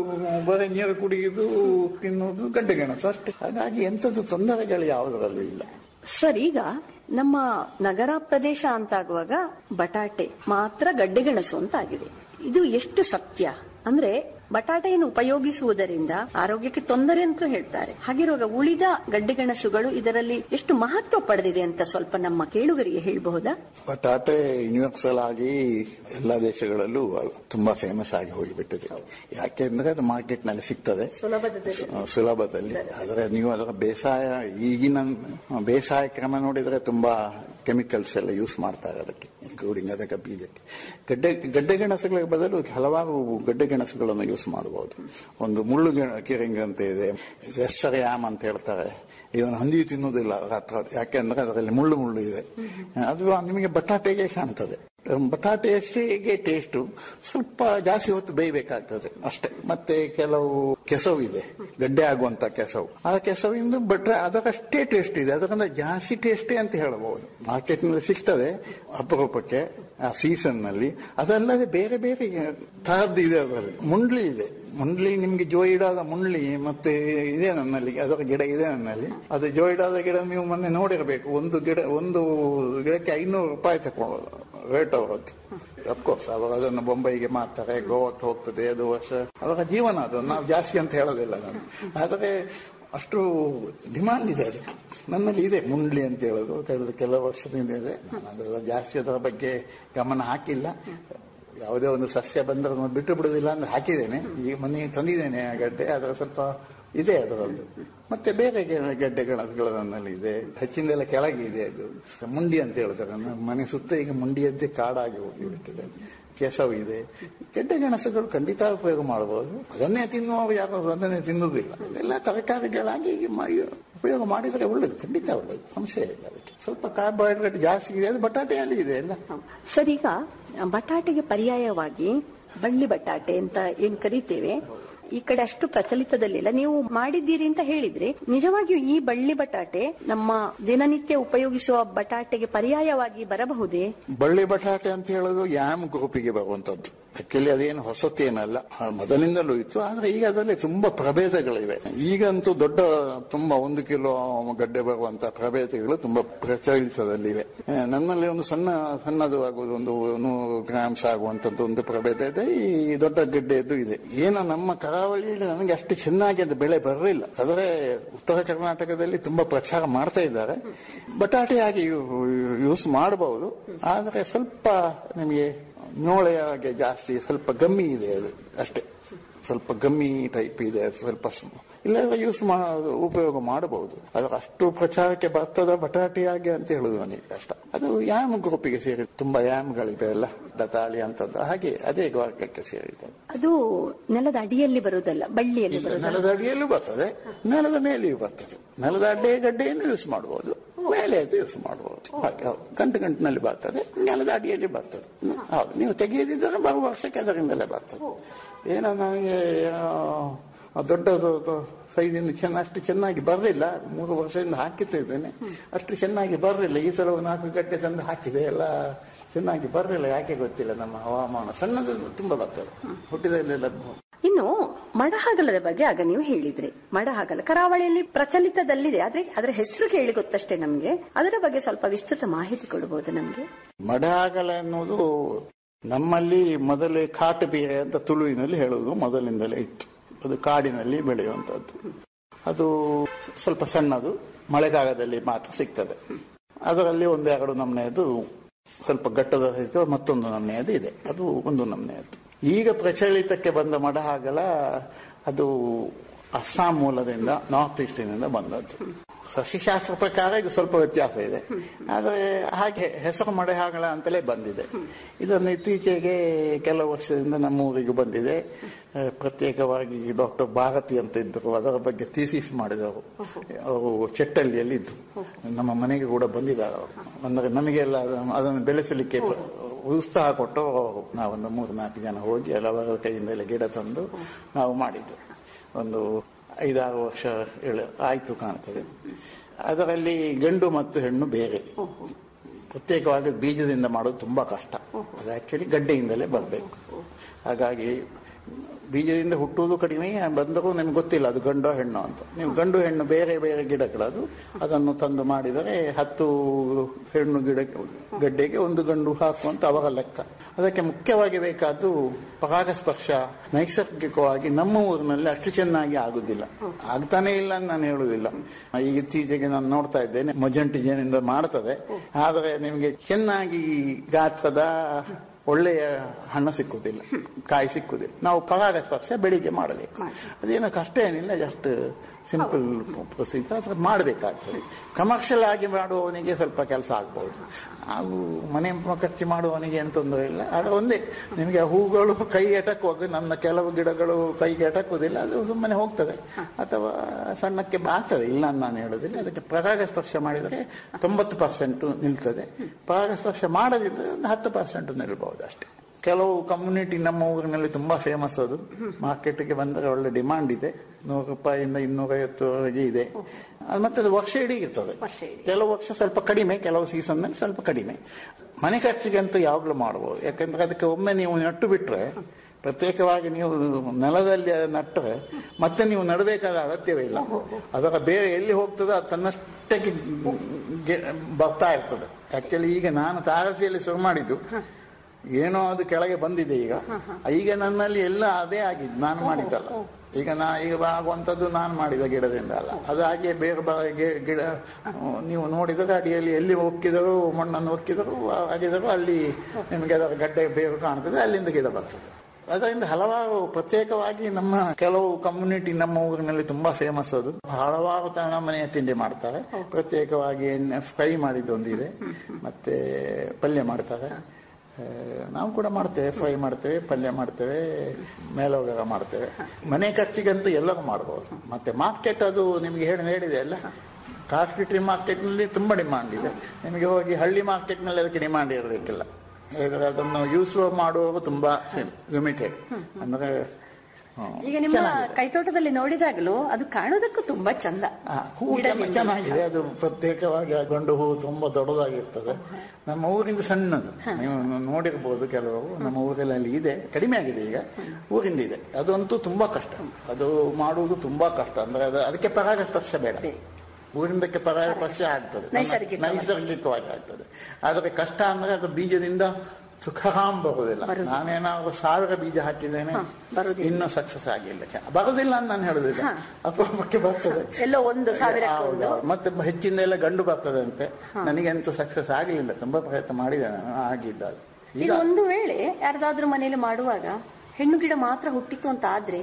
ಬರೀ ನೀರು ಕುಡಿಯುವುದು ತಿನ್ನುವುದು ಗಡ್ಡೆ ಗೆಣಸು ಅಷ್ಟೇ ಹಾಗಾಗಿ ಎಂಥದ್ದು ತೊಂದರೆಗಳು ಯಾವುದರಲ್ಲೂ ಇಲ್ಲ ಸರ್ ಈಗ ನಮ್ಮ ನಗರ ಪ್ರದೇಶ ಅಂತಾಗುವಾಗ ಬಟಾಟೆ ಮಾತ್ರ ಗಡ್ಡೆಗೆಣಸು ಅಂತ ಆಗಿದೆ ಇದು ಎಷ್ಟು ಸತ್ಯ ಅಂದ್ರೆ ಬಟಾಟೆಯನ್ನು ಉಪಯೋಗಿಸುವುದರಿಂದ ಆರೋಗ್ಯಕ್ಕೆ ತೊಂದರೆ ಅಂತ ಹೇಳ್ತಾರೆ ಹಾಗಿರುವಾಗ ಉಳಿದ ಗಡ್ಡೆಗೆಣಸುಗಳು ಇದರಲ್ಲಿ ಎಷ್ಟು ಮಹತ್ವ ಪಡೆದಿದೆ ಅಂತ ಸ್ವಲ್ಪ ನಮ್ಮ ಕೇಳುಗರಿಗೆ ಹೇಳಬಹುದಾ ಬಟಾಟೆ ಯೂನಿವರ್ಸಲ್ ಆಗಿ ಎಲ್ಲ ದೇಶಗಳಲ್ಲೂ ತುಂಬಾ ಫೇಮಸ್ ಆಗಿ ಹೋಗಿಬಿಟ್ಟಿದೆ ಯಾಕೆಂದ್ರೆ ಅದು ಮಾರ್ಕೆಟ್ ನಲ್ಲಿ ಸಿಗ್ತದೆ ಸುಲಭದಲ್ಲಿ ಸ- ಸುಲಭದಲ್ಲಿ ಆದರೆ ನೀವು ಅದರ ಬೇಸಾಯ ಈಗಿನ ಬೇಸಾಯ ಕ್ರಮ ನೋಡಿದ್ರೆ ತುಂಬಾ ಕೆಮಿಕಲ್ಸ್ ಎಲ್ಲ ಯೂಸ್ ಮಾಡ್ತಾರೆ ಅದಕ್ಕೆ ಇನ್ಕ್ಲೂಡಿಂಗ್ ಅದಕ್ಕೆ ಬೀಜಕ್ಕೆ ಗಡ್ಡೆ ಗಡ್ಡೆ ಗೆಣಸುಗಳ ಬದಲು ಹಲವಾರು ಗಡ್ಡೆ ಗೆಣಸುಗಳನ್ನು ಯೂಸ್ ಮಾಡಬಹುದು ಒಂದು ಮುಳ್ಳು ಗೆ- ಕಿರಿಂಗ್ ಅಂತ ಇದೆ ವೆಸ್ಟರ್ ಯಾಮ್ ಅಂತ ಹೇಳ್ತಾರೆ ಇವನು ಹಂದಿ ತಿನ್ನುವುದಿಲ್ಲ ಅದರ ಹತ್ರ ಯಾಕೆಂದ್ರೆ ಅದರಲ್ಲಿ ಮುಳ್ಳು ಮುಳ್ಳು ಇದೆ ಅದು ನಿಮಗೆ ಬಟಾಟೆಗೆ ಕಾಣ್ತದೆ ಬಟಾಟೆ ಅಷ್ಟೇ ಟೇಸ್ಟು ಸ್ವಲ್ಪ ಜಾಸ್ತಿ ಹೊತ್ತು ಬೇಯಬೇಕಾಗ್ತದೆ ಅಷ್ಟೇ ಮತ್ತೆ ಕೆಲವು ಕೆಸವು ಇದೆ ಗಡ್ಡೆ ಆಗುವಂತ ಕೆಸವು ಆ ಕೆಸವಿಂದ ಬಟ್ರೆ ಅದರಷ್ಟೇ ಟೇಸ್ಟ್ ಇದೆ ಅದರಿಂದ ಜಾಸ್ತಿ ಟೇಸ್ಟೇ ಅಂತ ಹೇಳಬಹುದು ಮಾರ್ಕೆಟ್ ನಲ್ಲಿ ಸಿಗ್ತದೆ ಅಪರೂಪಕ್ಕೆ ಆ ಸೀಸನ್ ನಲ್ಲಿ ಅದಲ್ಲದೆ ಬೇರೆ ಬೇರೆ ತರದ್ದು ಇದೆ ಅದರಲ್ಲಿ ಮುಂಡ್ಲಿ ಇದೆ ಮುಂಡ್ಲಿ ನಿಮ್ಗೆ ಜೋಯಿಡಾದ ಮುಂಡ್ಲಿ ಮತ್ತೆ ಇದೆ ನನ್ನಲ್ಲಿ ಅದರ ಗಿಡ ಇದೆ ನನ್ನಲ್ಲಿ ಅದು ಜೋಯಿಡಾದ ಗಿಡ ನೀವು ಮೊನ್ನೆ ನೋಡಿರಬೇಕು ಒಂದು ಗಿಡ ಒಂದು ಗಿಡಕ್ಕೆ ಐನೂರು ರೂಪಾಯಿ ತಕೊಳ್ಳೋದು ರೇಟ್ ಅವರದ್ದು ಅಫ್ಕೋರ್ಸ್ ಅವರು ಅದನ್ನು ಬೊಂಬೈಗೆ ಮಾರ್ತಾರೆ ಗೋವಾಕ್ಕೆ ಹೋಗ್ತದೆ ಅದು ವರ್ಷ ಅವರ ಜೀವನ ಅದು ನಾವು ಜಾಸ್ತಿ ಅಂತ ಹೇಳೋದಿಲ್ಲ ನಾನು ಆದರೆ ಅಷ್ಟು ಡಿಮಾಂಡ್ ಇದೆ ಅದಕ್ಕೆ ನನ್ನಲ್ಲಿ ಇದೆ ಮುಂಡ್ಲಿ ಅಂತ ಹೇಳೋದು ಕಳೆದ ಕೆಲವು ವರ್ಷದಿಂದ ಇದೆ ನಾನು ಅದರ ಜಾಸ್ತಿ ಅದರ ಬಗ್ಗೆ ಗಮನ ಹಾಕಿಲ್ಲ ಯಾವುದೇ ಒಂದು ಸಸ್ಯ ಬಂದ್ರೆ ನಾನು ಬಿಟ್ಟು ಬಿಡುದಿಲ್ಲ ಅಂತ ಹಾಕಿದ್ದೇನೆ ಈಗ ಮೊನ್ನೆ ತಂದಿದ್ದೇನೆ ಆ ಗಡ್ಡೆ ಅದರ ಸ್ವಲ್ಪ ಇದೆ ಅದರದ್ದು ಮತ್ತೆ ಬೇರೆ ಗೆ- ಗಡ್ಡೆ ಗೆಣಸುಗಳು ನನ್ನಲ್ಲಿ ಇದೆ ಹೆಚ್ಚಿನದೆಲ್ಲ ಕೆಳಗೆ ಇದೆ ಅದು ಮುಂಡಿ ಅಂತ ಹೇಳ್ತಾರೆ ನನ್ನ ಮನೆ ಸುತ್ತ ಈಗ ಮುಂಡಿಯದ್ದೇ ಕಾಡಾಗಿ ಹೋಗಿಬಿಟ್ಟಿದೆ ಕೆಸವು ಇದೆ ಗೆಡ್ಡೆ ಗೆಣಸುಗಳು ಖಂಡಿತ ಉಪಯೋಗ ಮಾಡಬಹುದು ಅದನ್ನೇ ತಿನ್ನುವವರು ಯಾರು ಅದನ್ನೇ ತಿನ್ನುವುದಿಲ್ಲ ಎಲ್ಲ ತರಕಾರಿಗಳಾಗಿ ಮ- ಉಪಯೋಗ ಮಾಡಿದರೆ ಒಳ್ಳೇದು ಖಂಡಿತ ಒಳ್ಳೇದು ಸಂಶಯ ಇಲ್ಲ ಅದಕ್ಕೆ ಸ್ವಲ್ಪ ಕಾರ್ಬೋಹೈಡ್ರೇಟ್ ಜಾಸ್ತಿ ಇದೆ ಅದು ಬಟಾಟೆಯಲ್ಲಿ ಇದೆ ಎಲ್ಲ ಸರ್ ಈಗ ಬಟಾಟೆಗೆ ಪರ್ಯಾಯವಾಗಿ ಬಳ್ಳಿ ಬಟಾಟೆ ಅಂತ ಏನ್ ಕರಿತೇವೆ ಈ ಕಡೆ ಅಷ್ಟು ಪ್ರಚಲಿತದಲ್ಲಿಲ್ಲ ನೀವು ಮಾಡಿದ್ದೀರಿ ಅಂತ ಹೇಳಿದ್ರೆ ನಿಜವಾಗಿಯೂ ಈ ಬಳ್ಳಿ ಬಟಾಟೆ ನಮ್ಮ ದಿನನಿತ್ಯ ಉಪಯೋಗಿಸುವ ಬಟಾಟೆಗೆ ಪರ್ಯಾಯವಾಗಿ ಬರಬಹುದೇ ಬಳ್ಳಿ ಬಟಾಟೆ ಅಂತ ಹೇಳೋದು ಯಾಮ್ ಗ್ರೂಪಿಗೆ ಬರುವಂತದ್ದು ಆಕ್ಚುಲಿ ಅದೇನು ಹೊಸತೇನಲ್ಲ ಆ ಮೊದಲಿಂದಲೂ ಇತ್ತು ಆದ್ರೆ ಈಗ ಅದರಲ್ಲಿ ತುಂಬಾ ಪ್ರಭೇದಗಳಿವೆ ಈಗಂತೂ ದೊಡ್ಡ ತುಂಬಾ ಒಂದು ಕಿಲೋ ಗಡ್ಡೆ ಬರುವಂತ ಪ್ರಭೇದಗಳು ತುಂಬಾ ಪ್ರಚಲಿತದಲ್ಲಿವೆ ಆ, ನನ್ನಲ್ಲಿ ಒಂದು ಸಣ್ಣ ಸಣ್ಣದು ಆಗುವುದು ಒಂದು ನೂರು ಗ್ರಾಮ್ಸ್ ಆಗುವಂತದ್ದು ಒಂದು ಪ್ರಭೇದ ಇದೆ ಈ ದೊಡ್ಡ ಗಡ್ಡೆಯದ್ದು ಇದೆ ಏನು ನಮ್ಮ ಕರಾವಳಿಯಲ್ಲಿ ನನಗೆ ಅಷ್ಟು ಚೆನ್ನಾಗಿ ಅದು ಬೆಳೆ ಬರಲಿಲ್ಲ ಆದರೆ ಉತ್ತರ ಕರ್ನಾಟಕದಲ್ಲಿ ತುಂಬಾ ಪ್ರಚಾರ ಮಾಡ್ತಾ ಇದ್ದಾರೆ ಬಟಾಟೆಯಾಗಿ ಯೂಸ್ ಮಾಡಬಹುದು ಆದರೆ ಸ್ವಲ್ಪ ನಿಮಗೆ ನೋಳೆಯಾಗೆ ಜಾಸ್ತಿ ಸ್ವಲ್ಪ ಗಮ್ಮಿ ಇದೆ ಅದು ಅಷ್ಟೇ ಸ್ವಲ್ಪ ಗಮ್ಮಿ ಟೈಪ್ ಇದೆ ಅದು ಸ್ವಲ್ಪ ಸ್- ಇಲ್ಲದ್ರೆ ಯೂಸ್ ಮಾ ಉಪಯೋಗ ಮಾಡಬಹುದು ಅದು ಅಷ್ಟು ಪ್ರಚಾರಕ್ಕೆ ಬರ್ತದ ಬಟಾಟಿಯಾಗಿ ಅಂತ ಹೇಳುದು ನನಗೆ ಕಷ್ಟ ಅದು ಯಾಮ್ ಗ್ರೂಪಿಗೆ ಸೇರಿ ತುಂಬಾ ಯಾಮ್ಗಳಿವೆ ಅಲ್ಲ ದತಾಳಿ ಅಂತದ್ದು ಹಾಗೆ ಅದೇ ವರ್ಗಕ್ಕೆ ಸೇರಿದೆ ಅದು ನೆಲದ ಅಡಿಯಲ್ಲಿ ಬರುವುದಲ್ಲ ಬಳ್ಳಿಯಲ್ಲಿ ಇಲ್ಲ, ಬರುವುದಲ್ಲ ನೆಲದ ಅಡಿಯಲ್ಲೂ ಬರ್ತದೆ ನೆಲದ ಮೇಲೆಯೂ ಬರ್ತದೆ ನೆಲದ ಅಡ್ಡೆ ಗಡ್ಡೆಯನ್ನು ಯೂಸ್ ಮಾಡಬಹುದು ಮೇಲೆ ಅದು ಯೂಸ್ ಮಾಡಬಹುದು ಹಾಗೆ ಹೌದು. ಗಂಟು ಗಂಟಿನಲ್ಲಿ ಬರ್ತದೆ ನೆಲದ ಅಡಿಯಲ್ಲಿ ಬರ್ತದೆ ಹೌದು ನೀವು ತೆಗೆಯದಿದ್ದರೆ ಬರುವ ವರ್ಷಕ್ಕೆ ಅದರಿಂದಲೇ ಬರ್ತದೆ ಏನೋ ನನಗೆ ಆ, ದೊಡ್ಡ ಸೈಜಿಂದ ಚೆನ್ನ ಅಷ್ಟು ಚೆನ್ನಾಗಿ ಬರಲಿಲ್ಲ ಮೂರು ವರ್ಷದಿಂದ ಹಾಕಿತಾ ಇದ್ದೇನೆ ಅಷ್ಟು ಚೆನ್ನಾಗಿ ಬರಲಿಲ್ಲ ಈ ಸಲ ಒಂದು ನಾಲ್ಕು ಗಡ್ಡೆ ತಂದು ಹಾಕಿದೆ ಎಲ್ಲ ಚೆನ್ನಾಗಿ ಬರಲಿಲ್ಲ ಯಾಕೆ ಗೊತ್ತಿಲ್ಲ ನಮ್ಮ ಹವಾಮಾನ ಸಣ್ಣದು ತುಂಬಾ ಬರ್ತದೆ ಹುಟ್ಟಿದಲ್ಲೆಲ್ಲ ಇನ್ನು ಮಡಹಾಗಲದ ಬಗ್ಗೆ ಆಗ ನೀವು ಹೇಳಿದ್ರಿ ಮಡಹಾಗಲ ಕರಾವಳಿಯಲ್ಲಿ ಪ್ರಚಲಿತದಲ್ಲಿದೆ ಆದ್ರೆ ಅದರ ಹೆಸರು ಕೇಳಿ ಗೊತ್ತಷ್ಟೇ ನಮ್ಗೆ ಅದರ ಬಗ್ಗೆ ಸ್ವಲ್ಪ ವಿಸ್ತೃತ ಮಾಹಿತಿ ಕೊಡಬಹುದು ನಮ್ಗೆ ಮಡಹಾಗಲ ಎನ್ನುವುದು ನಮ್ಮಲ್ಲಿ ಮೊದಲೇ ಕಾಟು ಬೀರೆ ಅಂತ ತುಳುವಿನಲ್ಲಿ ಹೇಳುವುದು ಮೊದಲಿಂದಲೇ ಇತ್ತು ಅದು ಕಾಡಿನಲ್ಲಿ ಬೆಳೆಯುವಂತದ್ದು ಅದು ಸ್ವಲ್ಪ ಸಣ್ಣದು ಮಳೆಗಾಲದಲ್ಲಿ ಮಾತ್ರ ಸಿಗ್ತದೆ ಅದರಲ್ಲಿ ಒಂದೆರಡು ನಮನೆಯದು ಸ್ವಲ್ಪ ಗಟ್ಟದ ಸಹಿತ ಮತ್ತೊಂದು ನಮನೆಯದು ಇದೆ ಅದು ಒಂದು ನಮನೆಯದ್ದು ಈಗ ಪ್ರಚಲಿತಕ್ಕೆ ಬಂದ ಮಡಹಾಗಲ ಅದು ಅಸ್ಸಾಂ ಮೂಲದಿಂದ ನಾರ್ತ್ ಈಸ್ಟಿನಿಂದ ಬಂದದ್ದು ಸಸ್ಯಶಾಸ್ತ್ರ ಪ್ರಕಾರ ಇದು ಸ್ವಲ್ಪ ವ್ಯತ್ಯಾಸ ಇದೆ ಆದರೆ ಹಾಗೆ ಹೆಸರು ಮಡೆಹಾಗಳ ಅಂತಲೇ ಬಂದಿದೆ ಇದನ್ನು ಇತ್ತೀಚೆಗೆ ಕೆಲವು ವರ್ಷದಿಂದ ನಮ್ಮ ಊರಿಗೆ ಬಂದಿದೆ ಆ, ಪ್ರತ್ಯೇಕವಾಗಿ ಡಾಕ್ಟರ್ ಭಾರತಿ ಅಂತ ಇದ್ದರು ಅದರ ಬಗ್ಗೆ ಥೀಸಿಸ್ ಮಾಡಿದವರು ಅವರು ಚೆಟ್ಟಳ್ಳಿಯಲ್ಲಿ ಇದ್ದು ನಮ್ಮ ಮನೆಗೆ ಕೂಡ ಬಂದಿದ್ದಾರೆ ಅವರು ಅಂದರೆ ನಮಗೆಲ್ಲ ಅದನ್ನು- ಅದನ್ನು ಬೆಳೆಸಲಿಕ್ಕೆ ಪ್ರ- ಉತ್ಸಾಹ ಕೊಟ್ಟು ನಾವೊಂದು ಮೂರು ನಾಲ್ಕು ಜನ ಹೋಗಿ ಹಲವರ ಕೈಯಿಂದಲೇ ಗಿಡ ತಂದು ನಾವು ಮಾಡಿದ್ದು ಒಂದು ಐದಾರು ವರ್ಷ ಏಳು- ಆಯ್ತು ಕಾಣ್ತದೆ ಅದರಲ್ಲಿ ಗಂಡು ಮತ್ತು ಹೆಣ್ಣು ಬೇರೆ ಪ್ರತ್ಯೇಕವಾಗಿ ಬೀಜದಿಂದ ಮಾಡೋದು ತುಂಬಾ ಕಷ್ಟ ಅದು ಆಕ್ಚುಲಿ ಗಡ್ಡೆಯಿಂದಲೇ ಬರಬೇಕು ಹಾಗಾಗಿ ಬೀಜದಿಂದ ಹುಟ್ಟುವುದು ಕಡಿಮೆ ಬಂದರೂ ನಿಮ್ಗೆ ಗೊತ್ತಿಲ್ಲ ಅದು ಗಂಡೋ ಹೆಣ್ಣು ಅಂತ ನೀವು ಗಂಡು ಹೆಣ್ಣು ಬೇರೆ ಬೇರೆ ಗಿಡಗಳದು ಅದನ್ನು ತಂದು ಮಾಡಿದರೆ ಹತ್ತು ಹೆಣ್ಣು ಗಿಡ ಗಡ್ಡೆಗೆ ಒಂದು ಗಂಡು ಹಾಕುವಂತ ಅವರ ಲೆಕ್ಕ ಅದಕ್ಕೆ ಮುಖ್ಯವಾಗಿ ಬೇಕಾದ್ದು ಪರಾಗಸ್ಪರ್ಶ ನೈಸರ್ಗಿಕವಾಗಿ ನಮ್ಮ ಊರಿನಲ್ಲಿ ಅಷ್ಟು ಚೆನ್ನಾಗಿ ಆಗುದಿಲ್ಲ ಆಗ್ತಾನೆ ಇಲ್ಲ ಅಂತ ನಾನು ಹೇಳುವುದಿಲ್ಲ ಈಗ ಇತ್ತೀಚೆಗೆ ನಾನು ನೋಡ್ತಾ ಇದ್ದೇನೆ ಮೊಜಂಟಿ ಜೇನಿಂದ ಮಾಡ್ತದೆ ಆದರೆ ನಿಮಗೆ ಚೆನ್ನಾಗಿ ಗಾತ್ರದ ಒಳ್ಳೆಯ ಹಣ್ಣು ಸಿಕ್ಕುದಿಲ್ಲ ಕಾಯಿ ಸಿಕ್ಕುದಿಲ್ಲ ನಾವು ಪರಾಗಸ್ಪರ್ಶ ಬೆಳಿಗ್ಗೆ ಮಾಡಬೇಕು ಅದೇನು ಕಷ್ಟ ಏನಿಲ್ಲ ಜಸ್ಟ್ ಸಿಂಪಲ್ ಪ್ರೊಸೀಜರ್ ಅದ್ರ ಮಾಡಬೇಕಾಗ್ತದೆ ಕಮರ್ಷಿಯಲ್ ಆಗಿ ಮಾಡುವವನಿಗೆ ಸ್ವಲ್ಪ ಕೆಲಸ ಆಗ್ಬಹುದು ಹಾಗೂ ಮನೆ ಖರ್ಚು ಮಾಡುವವನಿಗೆ ಏನು ತೊಂದರೆ ಇಲ್ಲ ಆದರೆ ಒಂದೇ ನಿಮಗೆ ಆ ಹೂಗಳು ಕೈ ಎಟಕುವಾಗ ನನ್ನ ಕೆಲವು ಗಿಡಗಳು ಕೈಗೆ ಎಟಕುವುದಿಲ್ಲ ಅದು ಸುಮ್ಮನೆ ಹೋಗ್ತದೆ ಅಥವಾ ಸಣ್ಣಕ್ಕೆ ಆಗ್ತದೆ ಇಲ್ಲ ಅಂತ ನಾನು ಹೇಳೋದಿಲ್ಲ ಅದಕ್ಕೆ ಪರಾಗಸ್ಪರ್ಶ ಮಾಡಿದರೆ ತೊಂಬತ್ತು ಪರ್ಸೆಂಟ್ ನಿಲ್ತದೆ ಪರಾಗಸ್ಪರ್ಶ ಮಾಡದಿದ್ದರೆ ಒಂದು ಹತ್ತು ಪರ್ಸೆಂಟ್ ನಿಲ್ಬಹುದು ಅಷ್ಟೇ ಕೆಲವು ಕಮ್ಯುನಿಟಿ ನಮ್ಮ ಊರಿನಲ್ಲಿ ತುಂಬಾ ಫೇಮಸ್ ಅದು ಮಾರ್ಕೆಟ್ಗೆ ಬಂದರೆ ಒಳ್ಳೆ ಡಿಮಾಂಡ್ ಇದೆ ನೂರು ರೂಪಾಯಿಂದ ಇನ್ನೂರೈವತ್ತುವರೆಗೆ ಇದೆ ಅದು ಮತ್ತೆ ಅದು ವರ್ಷ ಇಡೀ ಇರ್ತದೆ ಕೆಲವು ವರ್ಷ ಸ್ವಲ್ಪ ಕಡಿಮೆ ಕೆಲವು ಸೀಸನ್ ನಲ್ಲಿ ಸ್ವಲ್ಪ ಕಡಿಮೆ ಮನೆ ಖರ್ಚಿಗೆ ಅಂತೂ ಯಾವಾಗಲೂ ಮಾಡಬಹುದು ಯಾಕಂದ್ರೆ ಅದಕ್ಕೆ ಒಮ್ಮೆ ನೀವು ನಟ್ಟು ಬಿಟ್ರೆ ಪ್ರತ್ಯೇಕವಾಗಿ ನೀವು ನೆಲದಲ್ಲಿ ನಟ್ಟರೆ ಮತ್ತೆ ನೀವು ನಡಬೇಕಾದ ಅಗತ್ಯವೇ ಇಲ್ಲ ಅದರ ಬೇರೆ ಎಲ್ಲಿ ಹೋಗ್ತದೋ ಅದು ತನ್ನಷ್ಟಕ್ಕೆ ಗೆ- ಬರ್ತಾ ಇರ್ತದೆ ಆಕ್ಚುಲಿ ಈಗ ನಾನು ತಾರಸಿಯಲ್ಲಿ ಶುರು ಮಾಡಿದ್ದು ಏನೋ ಅದು ಕೆಳಗೆ ಬಂದಿದೆ ಈಗ ಈಗ ನನ್ನಲ್ಲಿ ಎಲ್ಲ ಅದೇ ಆಗಿದ್ದು ನಾನು ಮಾಡಿದ್ದಲ್ಲ ಈಗ ನಾ ಈಗ ಆಗುವಂಥದ್ದು ನಾನು ಮಾಡಿದ ಗಿಡದಿಂದ ಅಲ್ಲ ಅದು ಹಾಗೆ ಬೇರೆ ಬೇರೆ ಗಿ- ಗಿಡ ಹ್ಮ್, ನೀವು ನೋಡಿದರೆ ಅಡಿಯಲ್ಲಿ ಎಲ್ಲಿ ಒಕ್ಕಿದರೂ ಮಣ್ಣನ್ನು ಒಕ್ಕಿದರೂ ಆಗಿದರೂ ಅಲ್ಲಿ ನಿಮಗೆ ಅದರ ಗಡ್ಡೆ ಬೇರು ಕಾಣ್ತದೆ ಅಲ್ಲಿಂದ ಗಿಡ ಬರ್ತದೆ ಅದರಿಂದ ಹಲವಾರು ಪ್ರತ್ಯೇಕವಾಗಿ ನಮ್ಮ ಕೆಲವು ಕಮ್ಯುನಿಟಿ ನಮ್ಮ ಊರಿನಲ್ಲಿ ತುಂಬಾ ಫೇಮಸ್ ಅದು ಹಲವಾರು ತರ ಮನೆಯ ತಿಂಡಿ ಮಾಡ್ತಾರೆ ಪ್ರತ್ಯೇಕವಾಗಿ ಎಣ್ಣೆ ಫ್ರೈ ಮಾಡಿದ್ದೊಂದು ಇದೆ ಮತ್ತೆ ಪಲ್ಯ ಮಾಡ್ತಾರೆ ಆ, ನಾವು ಕೂಡ ಮಾಡ್ತೇವೆ ಫ್ರೈ ಮಾಡ್ತೇವೆ ಪಲ್ಯ ಮಾಡ್ತೇವೆ ಮೇಲೋಗರ ಮಾಡ್ತೇವೆ ಮನೆ ಖರ್ಚಿಗಂತೂ ಎಲ್ಲರೂ ಮಾಡಬಹುದು ಮತ್ತೆ ಮಾರ್ಕೆಟ್ ಅದು ನಿಮಗೆ ಹೇಳಿ ಹೇಳಿದೆ ಅಲ್ಲ ಕಾಸ್ಟ್ಲಿ ಮಾರ್ಕೆಟ್ನಲ್ಲಿ ತುಂಬಾ ಡಿಮಾಂಡ್ ಇದೆ ನಿಮಗೆ ಹೋಗಿ ಹಳ್ಳಿ ಮಾರ್ಕೆಟ್ನಲ್ಲಿ ಅದಕ್ಕೆ ಡಿಮಾಂಡ್ ಇರಲಿಕ್ಕಿಲ್ಲ ಯಾಕಂದ್ರೆ ಅದನ್ನು ಯೂಸ್ ಮಾಡುವವರು ತುಂಬಾ ಲಿಮಿಟೆಡ್ ಅಂದ್ರೆ ಹ್ಮ್, ಈಗ ನಿಮ್ಮ ಕೈತೋಟದಲ್ಲಿ ನೋಡಿದಾಗಲೂ ಅದು ಕಾಣೋದಕ್ಕೂ ತುಂಬಾ ಚಂದ ಆ, ಹೂ ಚೆನ್ನ- ಚೆನ್ನಾಗಿದೆ ಅದು ಪ್ರತ್ಯೇಕವಾಗಿ ಆ ಗಂಡು ಹೂ ತುಂಬಾ ದೊಡ್ಡದಾಗಿರ್ತದೆ ನಮ್ಮ ಊರಿಂದ ಸಣ್ಣದು ನೀವು ನೋಡಿರ್ಬೋದು ಕೆಲವರು ನಮ್ಮ ಊರಲ್ಲಿ ಇದೆ ಕಡಿಮೆ ಆಗಿದೆ ಈಗ ಊರಿಂದ ಇದೆ ಅದಂತೂ ತುಂಬಾ ಕಷ್ಟ ಅದು ಮಾಡುವುದು ತುಂಬಾ ಕಷ್ಟ ಅಂದ್ರೆ ಅದು ಅದಕ್ಕೆ ಪರಾಗಸ್ಪರ್ಶ ಬೇಡ ಊರಿಂದಕ್ಕೆ ಪರಾಗಸ್ಪರ್ಶ ಆಗ್ತದೆ ನೈಸರ್ಗಿಕವಾಗಿ. ನೈಸರ್ಗಿಕವಾಗಿ ಆಗ್ತದೆ ಆದರೆ ಕಷ್ಟ ಅಂದ್ರೆ ಅದು ಬೀಜದಿಂದ ಸುಖಾಂ ಬರುವುದಿಲ್ಲ ನಾನೇನಾದ್ರು ಸಾವಿರ ಬೀಜ ಹಾಕಿದ್ದೇನೆ ಇನ್ನೂ ಸಕ್ಸಸ್ ಆಗಿಲ್ಲ ಬರುದಿಲ್ಲ ಅಂತ ನಾನು ಹೇಳುದಿಲ್ಲ ಅಪರೂಪಕ್ಕೆ ಬರ್ತದೆ ಎಲ್ಲೋ ಒಂದು ಸಾವಿರಕ್ಕೆ ಹೌದು, ಒಂದು ಹೌದು. ಮತ್ತೆ ಹೆಚ್ಚಿಂದ ಎಲ್ಲ ಗಂಡು ಬರ್ತದೆ ಅಂತೆ ನನಗಂತೂ ಸಕ್ಸಸ್ ಆಗಲಿಲ್ಲ ತುಂಬಾ ಪ್ರಯತ್ನ ಮಾಡಿದೆ ನಾನು ಆಗಿದ್ದ ಅದು. ಈಗ ಇದು ಒಂದು ವೇಳೆ ಯಾರ್ದಾದ್ರೂ ಮನೆಯಲ್ಲಿ ಮಾಡುವಾಗ ಹೆಣ್ಣು ಗಿಡ ಮಾತ್ರ ಹುಟ್ಟಿತು ಅಂತ ಆದ್ರೆ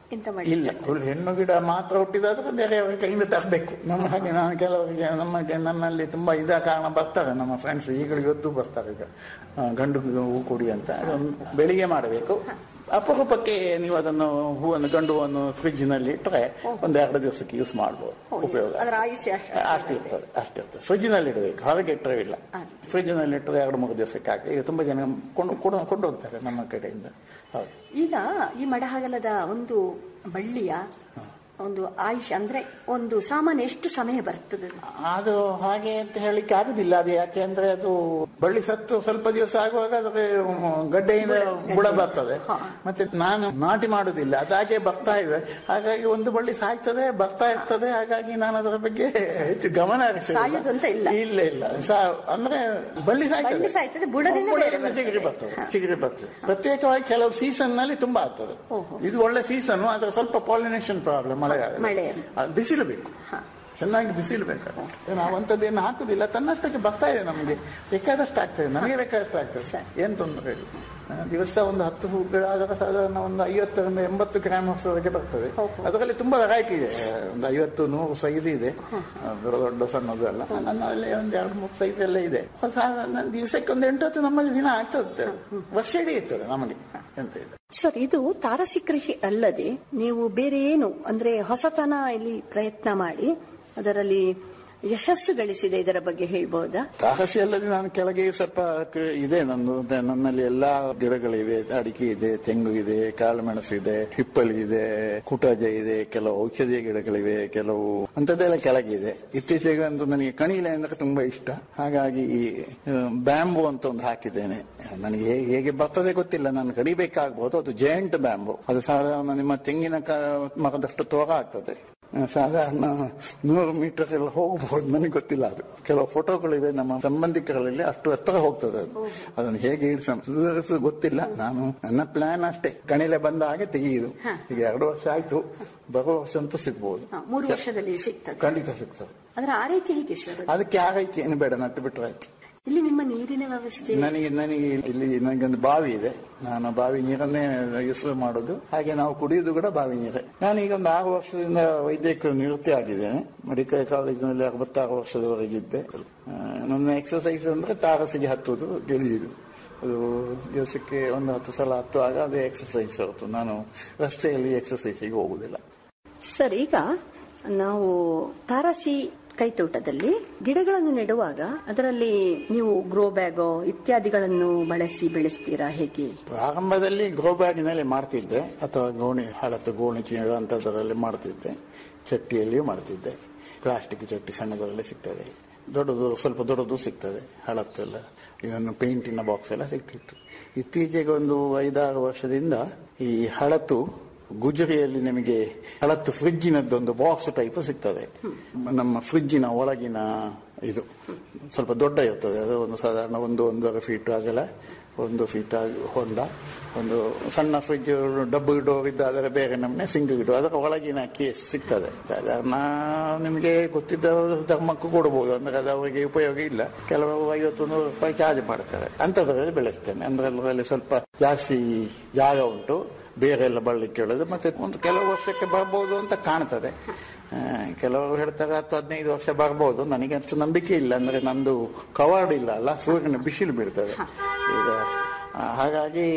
ಎಂತ ಮಾಡಿ ಇಲ್ಲ ಫುಲ್ ಹೆಣ್ಣು ಗಿಡ ಮಾತ್ರ ಹುಟ್ಟಿದಾದ್ರೆ ಬೇರೆಯವರ ಕೈಯಿಂದ ತರಬೇಕು ನಮ್ಮ ಹಾಗೆ ನಾನು ಕೆಲವರಿಗೆ ನಮಗೆ ನನ್ನಲ್ಲಿ ತುಂಬಾ ಇದ ಕಾರಣ ಬರ್ತಾರೆ ನಮ್ಮ ಫ್ರೆಂಡ್ಸ್ ಈಗಲೂ ಇವತ್ತು ಬರ್ತಾರೆ ಈಗ ಆ, ಗಂಡು ಹೂ ಕೊಡಿ ಅಂತ ಅದೊಂದು ಬೆಳಿಗ್ಗೆ ಮಾಡಬೇಕು ಅಪರೂಪಕ್ಕೆ ನೀವು ಅದನ್ನು ಹೂವನ್ನು ಗಂಡು ಹೂವನ್ನು ಫ್ರಿಜ್ ನಲ್ಲಿ ಇಟ್ಟರೆ ಒಂದು ಎರಡು ದಿವಸಕ್ಕೆ ಯೂಸ್ ಮಾಡ್ಬೋದು ಉಪಯೋಗ ಅದರ ಆಯುಷ್ಯ ಅಷ್ಟು ಅಷ್ಟು ಇರ್ತದೆ ಅಷ್ಟು ಇರ್ತದೆ ಫ್ರಿಜ್ ನಲ್ಲಿ ಇಡಬೇಕು ಹೊರಗೆ ಇಟ್ಟರೆ ಇಲ್ಲ ಫ್ರಿಜ್ ನಲ್ಲಿ ಇಟ್ಟರೆ ಎರಡು ಮೂರು ದಿವಸಕ್ಕೆ ಆಗಿ ಈಗ ತುಂಬಾ ಜನ ಕೊಂಡು ಕೊಂಡು ಕೊಂಡು ಹೋಗ್ತಾರೆ ನಮ್ಮ ಕಡೆಯಿಂದ ಹೌದು ಈಗ ಈ ಮಡಹಗಲದ ಒಂದು ಬಳ್ಳಿಯ ಒಂದು ಆಯುಷ್ ಅಂದ್ರೆ ಒಂದು ಸಾಮಾನ್ಯ ಎಷ್ಟು ಸಮಯ ಬರ್ತದೆ ಅದು? ಅದು ಹಾಗೆ ಅಂತ ಹೇಳಿಕ್ಕೆ ಆಗುದಿಲ್ಲ ಅದು ಯಾಕೆ ಅಂದ್ರೆ ಅದು ಬಳ್ಳಿ ಸತ್ತು ಸ್ವಲ್ಪ ದಿವಸ ಆಗುವಾಗ ಅದಕ್ಕೆ ಗಡ್ಡೆಯಿಂದ ಬುಡ ಬರ್ತದೆ ಮತ್ತೆ ನಾನು ನಾಟಿ ಮಾಡುದಿಲ್ಲ ಅದಾಗೆ ಬರ್ತಾ ಇದೆ ಹಾಗಾಗಿ ಒಂದು ಬಳ್ಳಿ ಸಾಯ್ತದೆ ಬರ್ತಾ ಇರ್ತದೆ ಹಾಗಾಗಿ ನಾನು ಅದರ ಬಗ್ಗೆ ಹೆಚ್ಚು ಗಮನ ಹರಿಸಲಿಲ್ಲ. ಸಾಯುವುದು ಅಂತ ಇಲ್ಲ. ಇಲ್ಲ ಇಲ್ಲ ಸಾ- ಅಂದ್ರೆ ಬಳ್ಳಿ ಸಾಯ್ತದೆ ಬಳ್ಳಿ ಸಾಯ್ತದೆ, ಬುಡದಿಂದ ಬೇರೆ ಬರ್ತದೆ. ಚಿಗುರಿ ಬರ್ತದೆ ಚಿಗುರಿ ಬರ್ತದೆ ಪ್ರತ್ಯೇಕವಾಗಿ ಕೆಲವು ಸೀಸನ್ ನಲ್ಲಿ ತುಂಬಾ ಆಗ್ತದೆ ಇದು ಒಳ್ಳೆ ಸೀಸನ್ ಆದ್ರೆ ಸ್ವಲ್ಪ ಪಾಲಿನೇಷನ್ ಪ್ರಾಬ್ಲಮ್ ಮಳೆ ಮಳೆ. ಅದು ಬಿಸಿಲು ಬೇಕು ಚೆನ್ನಾಗಿ ಬಿಸಿಲು ಬೇಕು ನಾವು ಅಂಥದ್ದೇನು ಹಾಕುದಿಲ್ಲ ತನ್ನಷ್ಟಕ್ಕೆ ಬರ್ತಾ ಇದೆ ನಮಗೆ ಬೇಕಾದಷ್ಟು ಆಗ್ತದೆ ನಮಗೆ ಬೇಕಾದಷ್ಟು ಆಗ್ತದೆ ಏನ್ ತೊಂದರೆ ಇಲ್ಲ ಆ, ದಿವಸ ಒಂದು ಹತ್ತು ಹೂಗಳಾದರೆ ಸಾಧಾರಣ ಒಂದು ಐವತ್ತರಿಂದ ಎಂಬತ್ತು ಗ್ರಾಮ್ ವರೆಗೆ ಬರ್ತದೆ ಅದರಲ್ಲಿ ತುಂಬಾ ವೆರೈಟಿ ಇದೆ ಒಂದು ಐವತ್ತು ನೂರು ಸೈಜ್ ಇದೆ ಆ, ದೊಡ್ಡ ದೊಡ್ಡ ಸಣ್ಣದು ಎಲ್ಲ ನನ್ನಲ್ಲಿ ಒಂದು ಎರಡು ಮೂರು ಸೈಜ್ ಎಲ್ಲ ಇದೆ ಸಾಧಾರಣ ದಿವಸಕ್ಕೆ ಒಂದು ಎಂಟು ಹತ್ತು ನಮ್ಮಲ್ಲಿ ದಿನ ಆಗ್ತದೆ ವರ್ಷ ಇಡೀ ಇರ್ತದೆ ನಮಗೆ ಎಂತ ಇದೆ ಸರ್ ಇದು ತಾರಸಿ ಕೃಷಿ ಅಲ್ಲದೆ ನೀವು ಬೇರೆ ಏನು ಅಂದ್ರೆ ಹೊಸತನ ಇಲ್ಲಿ ಪ್ರಯತ್ನ ಮಾಡಿ ಅದರಲ್ಲಿ ಯಶಸ್ಸು ಗಳಿಸಿದೆ ಇದರ ಬಗ್ಗೆ ಹೇಳ್ಬಹುದಾ ತಾರಸಿ ಅಲ್ಲದೆ ನಾನು ಕೆಳಗೆ ಸ್ವಲ್ಪ ಕ- ಇದೆ ನಂದು ದ- ನನ್ನಲ್ಲಿ ಎಲ್ಲಾ ಗಿಡಗಳಿವೆ ಅಡಿಕೆ ಇದೆ ತೆಂಗು ಇದೆ ಕಾಳುಮೆಣಸು ಇದೆ ಹಿಪ್ಪಲಿ ಇದೆ ಕುಟಜ ಇದೆ ಕೆಲವು ಔಷಧೀಯ ಗಿಡಗಳಿವೆ ಕೆಲವು ಅಂತದ್ದೆಲ್ಲ ಕೆಳಗೆ ಇದೆ ಇತ್ತೀಚೆಗೆ ಒಂದು ನನಗೆ ಕಣಿಲೆ ಅಂದ್ರೆ ತುಂಬಾ ಇಷ್ಟ ಹಾಗಾಗಿ ಈ ಬ್ಯಾಂಬು ಅಂತ ಒಂದು ಹಾಕಿದ್ದೇನೆ ನನಗೆ ಹೇಗೆ ಹೇಗೆ ಬರ್ತದೆ ಗೊತ್ತಿಲ್ಲ ನಾನು ಕಡಿಬೇಕಾಗ್ಬೋದು ಅದು ಜೈಂಟ್ ಬ್ಯಾಂಬು ಅದು ಸಾಧಾರಣ ನಿಮ್ಮ ತೆಂಗಿನ ಕ- ಮರದಷ್ಟು ತೋರ ಆಗ್ತದೆ ಸಾಧಾರಣ ನೂರು ಮೀಟರ್ ಎಲ್ಲ ಹೋಗಬಹುದು ನನಗೆ ಗೊತ್ತಿಲ್ಲ ಅದು ಕೆಲವು ಫೋಟೋಗಳಿವೆ ನಮ್ಮ ಸಂಬಂಧಿಕರಲ್ಲಿ ಅಷ್ಟು ಎತ್ತರ ಹೋಗ್ತದೆ ಅದು ಅದನ್ನು ಹೇಗೆ ಇಡ್ಸ- ಸುಧಾರಿಸೋದು ಗೊತ್ತಿಲ್ಲ ನಾನು ನನ್ನ ಪ್ಲಾನ್ ಅಷ್ಟೇ ಕಣಿಲೆ ಬಂದ ಹಾಗೆ ತೆಗೆಯುದು ಈಗ ಎರಡು ವರ್ಷ ಆಯ್ತು ಬರುವ ವರ್ಷ ಅಂತೂ ಸಿಗ್ಬಹುದು ಹ, ಮೂರು ವರ್ಷದಲ್ಲಿ ಸಿಗ್ತದೆ ಖಂಡಿತ ಸಿಗ್ತದೆ ಅದರ ಆರೈಕೆ ಹೇಗೆ ಸರ್ ಅದಕ್ಕೆ ಆರೈಕೆ ಏನು ಬೇಡ ನಟ್ಟು ಬಿಟ್ರೆ ಆಯ್ತು ಇಲ್ಲಿ ನಿಮ್ಮ ನೀರಿನ ವ್ಯವಸ್ಥೆ ನನಗೆ ನನಗೆ ಇಲ್ಲಿ ನನಗೊಂದು ಬಾವಿ ಇದೆ ನಾನು ಬಾವಿ ನೀರನ್ನೇ ಯೂಸ್ ಮಾಡೋದು ಹಾಗೆ ನಾವು ಕುಡಿಯುವುದು ಕೂಡ ಬಾವಿ ನೀರೇ ನಾನೀಗ ಒಂದು ಆರು ವರ್ಷದಿಂದ ವೈದ್ಯಕೀಯ ನಿವೃತ್ತಿ ಆಗಿದ್ದೇನೆ ಮೆಡಿಕಲ್ ಕಾಲೇಜಿನಲ್ಲಿ ಅರವತ್ತಾರು ವರ್ಷದವರೆಗಿದ್ದೆ ಆ, ನನ್ನ ಎಕ್ಸಸೈಸ್ ಅಂದ್ರೆ ತಾರಸಿಗೆ ಹತ್ತುವುದು ಗೆಳೆಯುದು ಅದು ದಿವಸಕ್ಕೆ ಒಂದು ಹತ್ತು ಸಲ ಹತ್ತುವಾಗ ಅದೇ ಎಕ್ಸಸೈಸ್ ಹೊರತು ನಾನು ರಸ್ತೆಯಲ್ಲಿ ಎಕ್ಸಸೈಸಿಗೆ ಹೋಗುದಿಲ್ಲ ಸರ್ ಈಗ ನಾವು ತಾರಸಿ ಕೈತೋಟದಲ್ಲಿ ಗಿಡಗಳನ್ನು ನೆಡುವಾಗ ಅದರಲ್ಲಿ ನೀವು ಗ್ರೋ ಬ್ಯಾಗೋ ಇತ್ಯಾದಿಗಳನ್ನು ಬಳಸಿ ಬೆಳೆಸ್ತೀರಾ ಹೇಗೆ ಪ್ರಾರಂಭದಲ್ಲಿ ಗ್ರೋ ಬ್ಯಾಗಿನಲ್ಲಿ ಮಾಡ್ತಿದ್ದೆ ಅಥವಾ ಗೋಣಿ ಹಳತು ಗೋಣಿ ಚೀಳು ಅಂಥದ್ರಲ್ಲಿ ಮಾಡ್ತಿದ್ದೆ ಚಟ್ಟಿಯಲ್ಲಿಯೂ ಮಾಡ್ತಿದ್ದೆ ಪ್ಲಾಸ್ಟಿಕ್ ಚಟ್ಟಿ ಸಣ್ಣದರಲ್ಲಿ ಸಿಗ್ತದೆ ದೊಡ್ಡದು ಸ್ವಲ್ಪ ದೊಡ್ಡದು ಸಿಗ್ತದೆ ಹಳತ್ತು ಎಲ್ಲ ಇವನು ಪೇಂಟಿನ ಬಾಕ್ಸ್ ಎಲ್ಲ ಸಿಗ್ತಿತ್ತು ಇತ್ತೀಚೆಗೆ ಒಂದು ಐದಾರು ವರ್ಷದಿಂದ ಈ ಹಳತು ಗುಜರಿಯಲ್ಲಿ ನಿಮಗೆ ಹಳತ್ತು ಫ್ರಿಜ್ಜಿನದ್ದೊಂದು ಬಾಕ್ಸ್ ಟೈಪ್ ಸಿಗ್ತದೆ ನಮ್ಮ ಫ್ರಿಜ್ಜಿನ ಒಳಗಿನ ಇದು ಸ್ವಲ್ಪ ದೊಡ್ಡ ಇರ್ತದೆ ಅದು ಒಂದು ಸಾಧಾರಣ ಒಂದು ಒಂದೂವರೆ ಫೀಟ್ ಅಗಲ ಒಂದು ಫೀಟ್ ಹೊಂಡ ಒಂದು ಸಣ್ಣ ಫ್ರಿಜ್ ಡಬ್ಬು ಡೋರ್ ಇದ್ದಾದರೆ ಬೇರೆ ನಮ್ಮನೆ ಸಿಂಗಲ್ ಇಡು ಅದರ ಒಳಗಿನ ಕೇಸ್ ಸಿಗ್ತದೆ ಸಾಧಾರಣ ನಿಮಗೆ ಗೊತ್ತಿದ್ದ ಧರ್ಮಕ್ಕೂ ಕೊಡಬಹುದು ಅಂದ್ರೆ ಅದು ಅವರಿಗೆ ಉಪಯೋಗ ಇಲ್ಲ ಕೆಲವರು ಐವತ್ತು ನೂರು ರೂಪಾಯಿ ಚಾರ್ಜ್ ಮಾಡ್ತಾರೆ ಅಂಥದ್ರಲ್ಲಿ ಬೆಳೆಸ್ತೇನೆ ಅಂದ್ರೆ ಅದರಲ್ಲಿ ಸ್ವಲ್ಪ ಜಾಸ್ತಿ ಜಾಗ ಉಂಟು ಬೇರೆ ಎಲ್ಲ ಬಳ್ಳಿಕ್ಕೆ ಹೇಳೋದು ಮತ್ತೆ ಒಂದು ಕೆಲವು ವರ್ಷಕ್ಕೆ ಬರ್ಬೋದು ಅಂತ ಕಾಣ್ತದೆ ಆ, ಕೆಲವರು ಹೇಳ್ತಾರೆ ಹತ್ತು ಹದಿನೈದು ವರ್ಷ ಬರ್ಬೋದು ನನಗೆ ಅಷ್ಟು ನಂಬಿಕೆ ಇಲ್ಲ ಅಂದ್ರೆ ನಂದು ಕವರ್ಡ್ ಇಲ್ಲ ಅಲ್ಲ ಸೂರ್ಯನ ಬಿಸಿಲು ಬೀಳ್ತದೆ ಈಗ ಆ, ಹಾಗಾಗಿ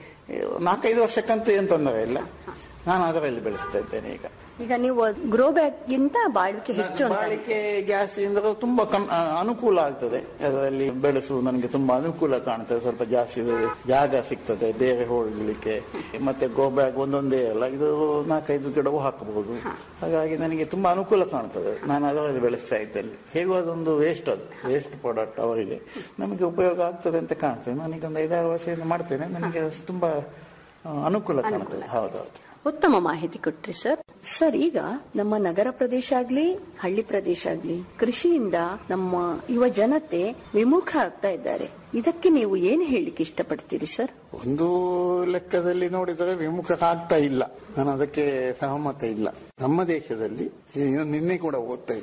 ನಾಲ್ಕೈದು ವರ್ಷಕ್ಕಂತೂ ಏನು ತೊಂದರೆ ಇಲ್ಲ ನಾನು ಅದರಲ್ಲಿ ಬೆಳೆಸ್ತಾ ಇದ್ದೇನೆ ಈಗ ಈಗ ನೀವು ಗ್ರೋ ಬ್ಯಾಗ್ ಗಿಂತ ಬಾಳಿಕೆ ಹೆಚ್ಚು ಅಂತ ಬಾಳಿಕೆ ಗ್ಯಾಸ್ ಇಂದ್ರೆ ತುಂಬಾ ಕಮ್ ಆ, ಅನುಕೂಲ ಆಗ್ತದೆ ಅದರಲ್ಲಿ ಬೆಳೆಸುವುದು ನನಗೆ ತುಂಬಾ ಅನುಕೂಲ ಕಾಣ್ತದೆ ಸ್ವಲ್ಪ ಜಾಸ್ತಿ ಜಾಗ ಸಿಗ್ತದೆ ಬೇರೆ ಹೋಗ್ಲಿಕ್ಕೆ ಮತ್ತೆ ಗೋ ಬ್ಯಾಗ್ ಒಂದೊಂದೇ ಅಲ್ಲ ಇದು ನಾಲ್ಕೈದು ಗಿಡವೂ ಹಾಕಬಹುದು ಹಾಗಾಗಿ ನನಗೆ ತುಂಬಾ ಅನುಕೂಲ ಕಾಣ್ತದೆ ನಾನು ಅದರಲ್ಲಿ ಬೆಳೆಸ್ತಾ ಇದ್ದೇನೆ ಹೇಗೂ ಅದೊಂದು ವೇಸ್ಟ್ ಅದು ವೇಸ್ಟ್ ಪ್ರಾಡಕ್ಟ್ ಅವರಿಗೆ ನಮಗೆ ಉಪಯೋಗ ಆಗ್ತದೆ ಅಂತ ಕಾಣ್ತದೆ ನಾನೀಗ ಒಂದು ಐದಾರು ವರ್ಷದಿಂದ ಮಾಡ್ತೇನೆ ನನಗೆ ಅದು ತುಂಬಾ ಆ, ಅನುಕೂಲ ಕಾಣ್ತದೆ ಹೌದೌದು ಉತ್ತಮ ಮಾಹಿತಿ ಕೊಟ್ರಿ ಸರ್ ಸರ್ ಈಗ ನಮ್ಮ ನಗರ ಪ್ರದೇಶ ಆಗ್ಲಿ ಹಳ್ಳಿ ಪ್ರದೇಶ ಆಗ್ಲಿ ಕೃಷಿಯಿಂದ ನಮ್ಮ ಯುವ ಜನತೆ ವಿಮುಖ ಆಗ್ತಾ ಇದ್ದಾರೆ ಇದಕ್ಕೆ ನೀವು ಏನು ಹೇಳಲಿಕ್ಕೆ ಇಷ್ಟಪಡ್ತೀರಿ ಸರ್ ಒಂದು ಲೆಕ್ಕದಲ್ಲಿ ನೋಡಿದರೆ ವಿಮುಖರಾಗ್ತಾ ಇಲ್ಲ ನಾನು ಅದಕ್ಕೆ ಸಹಮತ ಇಲ್ಲ ನಮ್ಮ ದೇಶದಲ್ಲಿ ಈಗ ನಿನ್ನೆ ಕೂಡ ಓದ್ತಾ ಇದ್ದೆ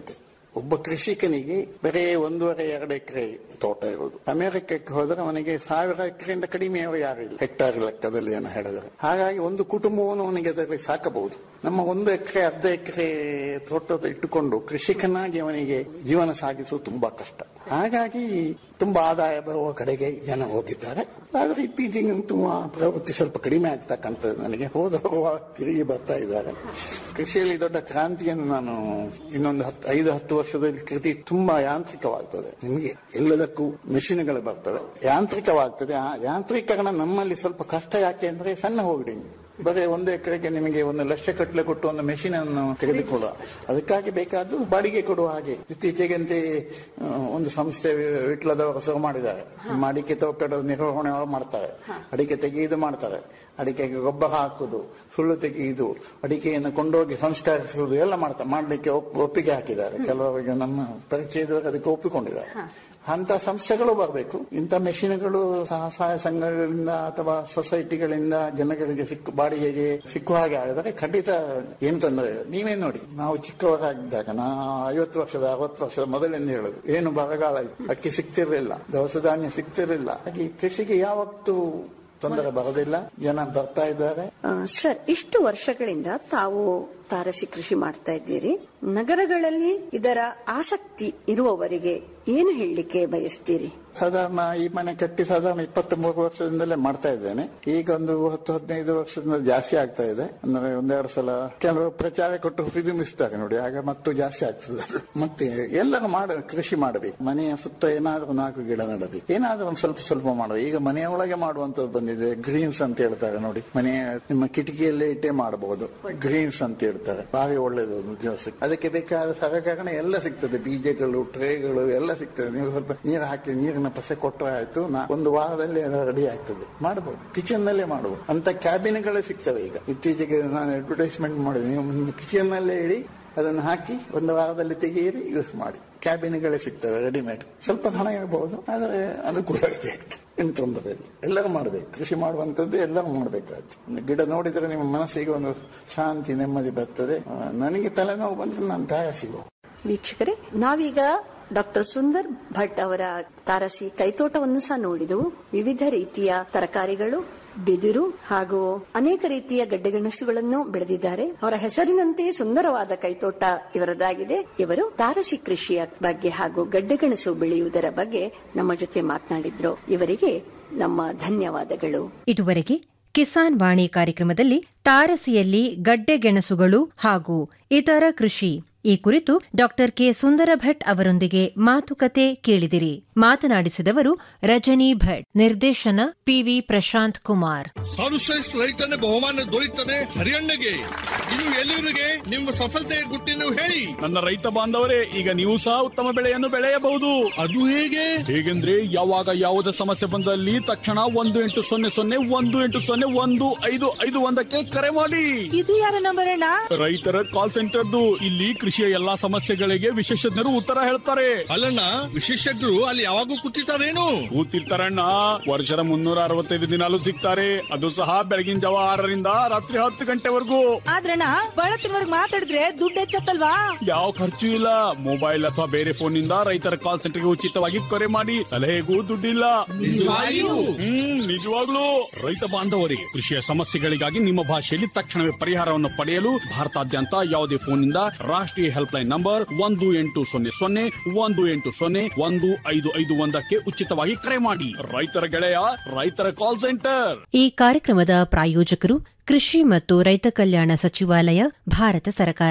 ಒಬ್ಬ ಕೃಷಿಕನಿಗೆ ಬರೇ ಒಂದೂವರೆ ಎರಡು ಎಕರೆ ತೋಟ ಇರುವುದು ಅಮೆರಿಕಕ್ಕೆ ಹೋದ್ರೆ ಅವನಿಗೆ ಸಾವಿರ ಎಕರೆಯಿಂದ ಕಡಿಮೆಯವರು ಯಾರು ಇಲ್ಲ ಹೆಕ್ಟಾರ್ ಲೆಕ್ಕದಲ್ಲಿ ಏನು ಹೇಳಿದ್ರೆ ಹಾಗಾಗಿ ಒಂದು ಕುಟುಂಬವನ್ನು ಅವನಿಗೆ ಅದರಲ್ಲಿ ಸಾಕಬಹುದು ನಮ್ಮ ಒಂದು ಎಕರೆ ಅರ್ಧ ಎಕರೆ ತೋಟದ ಇಟ್ಟುಕೊಂಡು ಕೃಷಿಕನಾಗಿ ಅವನಿಗೆ ಜೀವನ ಸಾಗಿಸುವುದು ತುಂಬಾ ಕಷ್ಟ ಹಾಗಾಗಿ ತುಂಬಾ ಆದಾಯ ಬರುವ ಕಡೆಗೆ ಜನ ಹೋಗಿದ್ದಾರೆ ಆದ್ರೆ ಇತ್ತೀಚೆಗೆ ತುಂಬಾ ಪ್ರವೃತ್ತಿ ಸ್ವಲ್ಪ ಕಡಿಮೆ ಆಗ್ತಾ ಕಾಣ್ತದೆ ನನಗೆ ಹೋದ ಹೋಗುವ ತಿರುಗಿ ಬರ್ತಾ ಇದ್ದಾರೆ ಕೃಷಿಯಲ್ಲಿ ದೊಡ್ಡ ಕ್ರಾಂತಿಯನ್ನು ನಾನು ಇನ್ನೊಂದು ಹತ್ತು ಐದು ಹತ್ತು ವರ್ಷದಲ್ಲಿ ಕೃತಿ ತುಂಬಾ ಯಾಂತ್ರಿಕವಾಗ್ತದೆ ನಿಮಗೆ ಎಲ್ಲದಕ್ಕೂ ಮೆಷಿನ್ಗಳು ಬರ್ತವೆ ಯಾಂತ್ರಿಕವಾಗ್ತದೆ ಆ ಯಾಂತ್ರೀಕರಣ ನಮ್ಮಲ್ಲಿ ಸ್ವಲ್ಪ ಕಷ್ಟ ಯಾಕೆ ಅಂದ್ರೆ ಸಣ್ಣ ಹೋಗಡಿ ಬರೀ ಒಂದು ಎಕರೆಗೆ ನಿಮಗೆ ಒಂದು ಲಕ್ಷ ಕಟ್ಟಲೆ ಕೊಟ್ಟು ಒಂದು ಮೆಷಿನ್ ಅನ್ನು ತೆಗೆದುಕೊಳ್ಳುವ ಅದಕ್ಕಾಗಿ ಬೇಕಾದ್ದು ಬಾಡಿಗೆ ಕೊಡುವ ಹಾಗೆ ಇತ್ತೀಚೆಗಂತೆ ಆ, ಒಂದು ಸಂಸ್ಥೆ ವಿಟ್ಲದವರು ಶುರು ಮಾಡಿದ್ದಾರೆ ಅಡಿಕೆ ತೋಟದ ನಿರ್ವಹಣೆ ಅವರು ಮಾಡ್ತಾರೆ ಅಡಿಕೆ ತೆಗೆಯುವುದು ಮಾಡ್ತಾರೆ ಅಡಿಕೆಗೆ ಗೊಬ್ಬರ ಹಾಕುದು ಸುಳ್ಳು ತೆಗೆಯುವುದು ಅಡಿಕೆಯನ್ನು ಕೊಂಡೋಗಿ ಸಂಸ್ಕರಿಸುವುದು ಎಲ್ಲ ಮಾಡ್ತಾರೆ ಮಾಡ್ಲಿಕ್ಕೆ ಒಪ್- ಒಪ್ಪಿಗೆ ಹಾಕಿದ್ದಾರೆ ಕೆಲವರಿಗೆ ನಮ್ಮ ಪರಿಚಯದವರು ಅದಕ್ಕೆ ಒಪ್ಪಿಕೊಂಡಿದ್ದಾರೆ ಅಂತ ಸಂಸ್ಥೆಗಳು ಬರಬೇಕು ಇಂಥ ಮೆಷಿನ್ಗಳು ಸಹಸಹಾಯ ಸಂಘಗಳಿಂದ ಅಥವಾ ಸೊಸೈಟಿಗಳಿಂದ ಜನಗಳಿಗೆ ಸಿಕ್ಕು ಬಾಡಿಗೆಗೆ ಸಿಕ್ಕುವ ಹಾಗೆ ಆಗಿದರೆ ಖಂಡಿತ ಏನು ತೊಂದರೆ ಇಲ್ಲ. ನೀವೇ ನೋಡಿ ನಾವು ಚಿಕ್ಕವರಾಗಿದ್ದಾಗ ನಾ ಐವತ್ತು ವರ್ಷದ ಅರವತ್ತು ವರ್ಷದ ಮೊದಲೆಂದು ಹೇಳುದು ಏನು ಬರಗಾಲ ಇತ್ತು. ಅಕ್ಕಿ ಸಿಗ್ತಿರ್ಲಿಲ್ಲ ದವಸ ಧಾನ್ಯ ಸಿಗ್ತಿರ್ಲಿಲ್ಲ ಹಾಗೆ ಈ ಕೃಷಿಗೆ ಯಾವತ್ತೂ ತೊಂದರೆ ಬರೋದಿಲ್ಲ ಜನ ಬರ್ತಾ ಇದ್ದಾರೆ ಆ, ಸರ್ ಇಷ್ಟು ವರ್ಷಗಳಿಂದ ತಾವು ತಾರಸಿ ಕೃಷಿ ಮಾಡ್ತಾ ಇದ್ದೀರಿ ನಗರಗಳಲ್ಲಿ ಇದರ ಆಸಕ್ತಿ ಇರುವವರಿಗೆ ಏನು ಹೇಳಲಿಕ್ಕೆ ಬಯಸ್ತೀರಿ ಸಾಧಾರಣ ಈ ಮನೆ ಕಟ್ಟಿ ಸಾಧಾರಣ ಇಪ್ಪತ್ತ್ ಮೂರು ವರ್ಷದಿಂದಲೇ ಮಾಡ್ತಾ ಇದ್ದೇನೆ ಈಗ ಒಂದು ಹತ್ತು ಹದಿನೈದು ವರ್ಷದಿಂದ ಜಾಸ್ತಿ ಆಗ್ತಾ ಇದೆ ಅಂದ್ರೆ ಒಂದೆರಡು ಸಲ ಕೆಲವು ಪ್ರಚಾರ ಕೊಟ್ಟು ಹುರಿದುಂಬಿಸ್ತಾರೆ ನೋಡಿ ಆಗ ಮತ್ತು ಜಾಸ್ತಿ ಆಗ್ತದೆ ಅದು. ಮತ್ತೆ ಎಲ್ಲರೂ ಮಾಡ ಕೃಷಿ ಮಾಡಬೇಕು ಮನೆಯ ಸುತ್ತ ಏನಾದ್ರೂ ನಾಲ್ಕು ಗಿಡ ನೆಡಬೇಕು ಏನಾದ್ರೂ ಒಂದು ಸ್ವಲ್ಪ ಸ್ವಲ್ಪ ಮಾಡಬೇಕು ಈಗ ಮನೆಯ ಒಳಗೆ ಮಾಡುವಂತದ್ದು ಬಂದಿದೆ ಗ್ರೀನ್ಸ್ ಅಂತ ಹೇಳ್ತಾರೆ ನೋಡಿ ಮನೆಯ ನಿಮ್ಮ ಕಿಟಕಿಯಲ್ಲೇ ಇಟ್ಟೇ ಮಾಡಬಹುದು ಗ್ರೀನ್ಸ್ ಅಂತ ಹೇಳ್ತಾರೆ ಭಾರಿ ಒಳ್ಳೇದು ಒಂದು ದಿವಸಕ್ಕೆ ಅದಕ್ಕೆ ಬೇಕಾದ ಸಹಕರಣೆ ಎಲ್ಲ ಸಿಗ್ತದೆ ಬೀಜಗಳು ಟ್ರೇಗಳು ಎಲ್ಲ ಸಿಗ್ತದೆ ನೀವು ಸ್ವಲ್ಪ ನೀರು ಹಾಕಿ ನೀರಿನ ಪಸೆ ಕೊಟ್ಟರೆ ಆಯ್ತು ನಾ ಒಂದು ವಾರದಲ್ಲಿ ರೆಡಿ ಆಗ್ತದೆ ಮಾಡಬಹುದು ಕಿಚನ್ ನಲ್ಲೇ ಮಾಡಬಹುದು ಅಂತ ಕ್ಯಾಬಿನ್ಗಳೇ ಸಿಗ್ತವೆ ಈಗ ಇತ್ತೀಚೆಗೆ ನಾನು ಅಡ್ವರ್ಟೈಸ್ಮೆಂಟ್ ಮಾಡಿದೆ ನೀವು ನಿಮ್ಮ ಕಿಚನ್ ನಲ್ಲೇ ಇಡಿ ಅದನ್ನು ಹಾಕಿ ಒಂದು ವಾರದಲ್ಲಿ ತೆಗೆಯಿರಿ ಯೂಸ್ ಮಾಡಿ ಕ್ಯಾಬಿನ್ಗಳೇ ಸಿಗ್ತವೆ ರೆಡಿಮೇಡ್ ಸ್ವಲ್ಪ ಹಣ ಇರಬಹುದು ಆದರೆ ಅನುಕೂಲ ಇದೆ ಏನು ತೊಂದರೆ ಇಲ್ಲ ಎಲ್ಲರೂ ಮಾಡಬೇಕು ಕೃಷಿ ಮಾಡುವಂಥದ್ದು ಎಲ್ಲರೂ ಮಾಡಬೇಕಾಗುತ್ತೆ ಒಂದು ಗಿಡ ನೋಡಿದ್ರೆ ನಿಮ್ಮ ಮನಸ್ಸಿಗೆ ಒಂದು ಶಾಂತಿ ನೆಮ್ಮದಿ ಬರ್ತದೆ ಆ, ನನಗೆ ತಲೆನೋವು ಬಂದ್ರೆ ನಾನು ದಾಯ ಸಿಗುವ ವೀಕ್ಷಕರೇ ನಾವೀಗ ಡಾಕ್ಟರ್ ಸುಂದರ್ ಭಟ್ ಅವರ ತಾರಸಿ ಕೈತೋಟವನ್ನು ಸಹ ನೋಡಿದೆವು ವಿವಿಧ ರೀತಿಯ ತರಕಾರಿಗಳು ಬಿದಿರು ಹಾಗೂ ಅನೇಕ ರೀತಿಯ ಗಡ್ಡೆಗೆಣಸುಗಳನ್ನು ಬೆಳೆದಿದ್ದಾರೆ ಅವರ ಹೆಸರಿನಂತೆ ಸುಂದರವಾದ ಕೈತೋಟ ಇವರದಾಗಿದೆ ಇವರು ತಾರಸಿ ಕೃಷಿಯ ಬಗ್ಗೆ ಹಾಗೂ ಗಡ್ಡೆಗೆಣಸು ಬೆಳೆಯುವುದರ ಬಗ್ಗೆ ನಮ್ಮ ಜೊತೆ ಮಾತನಾಡಿದ್ರು ಇವರಿಗೆ ನಮ್ಮ ಧನ್ಯವಾದಗಳು ಇದುವರೆಗೆ ಕಿಸಾನ್ ವಾಣಿ ಕಾರ್ಯಕ್ರಮದಲ್ಲಿ ತಾರಸಿಯಲ್ಲಿ ಗಡ್ಡೆಗೆಣಸುಗಳು ಹಾಗೂ ಇತರ ಕೃಷಿ ಈ ಕುರಿತು ಡಾಕ್ಟರ್ ಕೆ ಸುಂದರ ಭಟ್ ಅವರೊಂದಿಗೆ ಮಾತುಕತೆ ಕೇಳಿದಿರಿ ಮಾತನಾಡಿಸಿದವರು ರಜನಿ ಭಟ್ ನಿರ್ದೇಶನ ಪಿವಿ ಪ್ರಶಾಂತ್ ಕುಮಾರ್ ಸರ್ವಶ್ರೇಷ್ಠ ರೈತನ ಬಹುಮಾನ ದೊರೆಯುತ್ತದೆ ಹರಿಯಣ್ಣಗೆ ಇನ್ನು ಎಲ್ಲಿವರೆಗೆ ನಿಮ್ಮ ಸಫಲತೆಯ ಗುಟ್ಟಿನ ಹೇಳಿ ನನ್ನ ರೈತ ಬಾಂಧವರೇ ಈಗ ನೀವು ಸಹ ಉತ್ತಮ ಬೆಳೆಯನ್ನು ಬೆಳೆಯಬಹುದು ಅದು ಹೇಗೆ ಹೇಗೆಂದ್ರೆ ಯಾವಾಗ ಯಾವುದೇ ಸಮಸ್ಯೆ ಬಂದಲ್ಲಿ ತಕ್ಷಣ ಒಂದು ಎಂಟು ಸೊನ್ನೆ ಸೊನ್ನೆ ಒಂದು ಎಂಟು ಸೊನ್ನೆ ಒಂದು ಐದು ಐದು ಒಂದಕ್ಕೆ ಕರೆ ಮಾಡಿ ಇದು ಯಾರ ನಂಬರ್ ಅಣ್ಣ ರೈತರ ಕಾಲ್ ಸೆಂಟರ್ದು ಇಲ್ಲಿ ಕೃಷಿಯ ಎಲ್ಲಾ ಸಮಸ್ಯೆಗಳಿಗೆ ವಿಶೇಷಜ್ಞರು ಉತ್ತರ ಹೇಳ್ತಾರೆ ಅಲ್ಲಣ್ಣ ವಿಶೇಷಜ್ಞರು ಅಲ್ಲಿ ಯಾವಾಗೂ ಕೂತಿರ್ತಾರೇನು ಕೂತಿರ್ತಾರಣ್ಣ ವರ್ಷದ ಮುನ್ನೂರ ಅರವತ್ತೈದು ದಿನಾಲು ಸಿಗ್ತಾರೆ ಅದು ಸಹ ಬೆಳಗಿನ ಜಾವ ಆರರಿಂದ ರಾತ್ರಿ ಹತ್ತು ಗಂಟೆವರೆಗೂ ಆದ್ರಣ್ಣ ಬಳತ್ತಿನವರ್ಗ್ ಮಾತಾಡಿದ್ರೆ ದುಡ್ಡು ಹೆಚ್ಚತ್ತಲ್ವಾ ಯಾವ ಖರ್ಚು ಇಲ್ಲ ಮೊಬೈಲ್ ಅಥವಾ ಬೇರೆ ಫೋನ್ ನಿಂದ ರೈತರ ಕಾಲ್ ಸೆಂಟರ್ಗೆ ಉಚಿತವಾಗಿ ಕರೆ ಮಾಡಿ ಸಲಹೆಗೂ ದುಡ್ಡಿಲ್ಲ ನಿಜವಾಗಿಯೂ? ಹ್ಮ್ ನಿಜವಾಗ್ಲೂ ರೈತ ಬಾಂಧವರಿಗೆ ಕೃಷಿಯ ಸಮಸ್ಯೆಗಳಿಗಾಗಿ ನಿಮ್ಮ ಭಾಷೆಯಲ್ಲಿ ತಕ್ಷಣವೇ ಪರಿಹಾರವನ್ನು ಪಡೆಯಲು ಭಾರತಾದ್ಯಂತ ಯಾವುದೇ ಫೋನ್ ನಿಂದ ರಾಷ್ಟ್ರೀಯ ಹೆಲ್ಪ್ ಲೈನ್ ನಂಬರ್ ಒಂದು ಎಂಟು ಸೊನ್ನೆ ಸೊನ್ನೆ ಒಂದು ಎಂಟು ಸೊನ್ನೆ ಒಂದು ಐದು ಐದು ಒಂದಕ್ಕೆ ಉಚಿತವಾಗಿ ಕರೆ ಮಾಡಿ ರೈತರ ಗೆಳೆಯ ರೈತರ ಕಾಲ್ ಸೆಂಟರ್ ಈ ಕಾರ್ಯಕ್ರಮದ ಪ್ರಾಯೋಜಕರು ಕೃಷಿ ಮತ್ತು ರೈತ ಕಲ್ಯಾಣ ಸಚಿವಾಲಯ ಭಾರತ ಸರ್ಕಾರ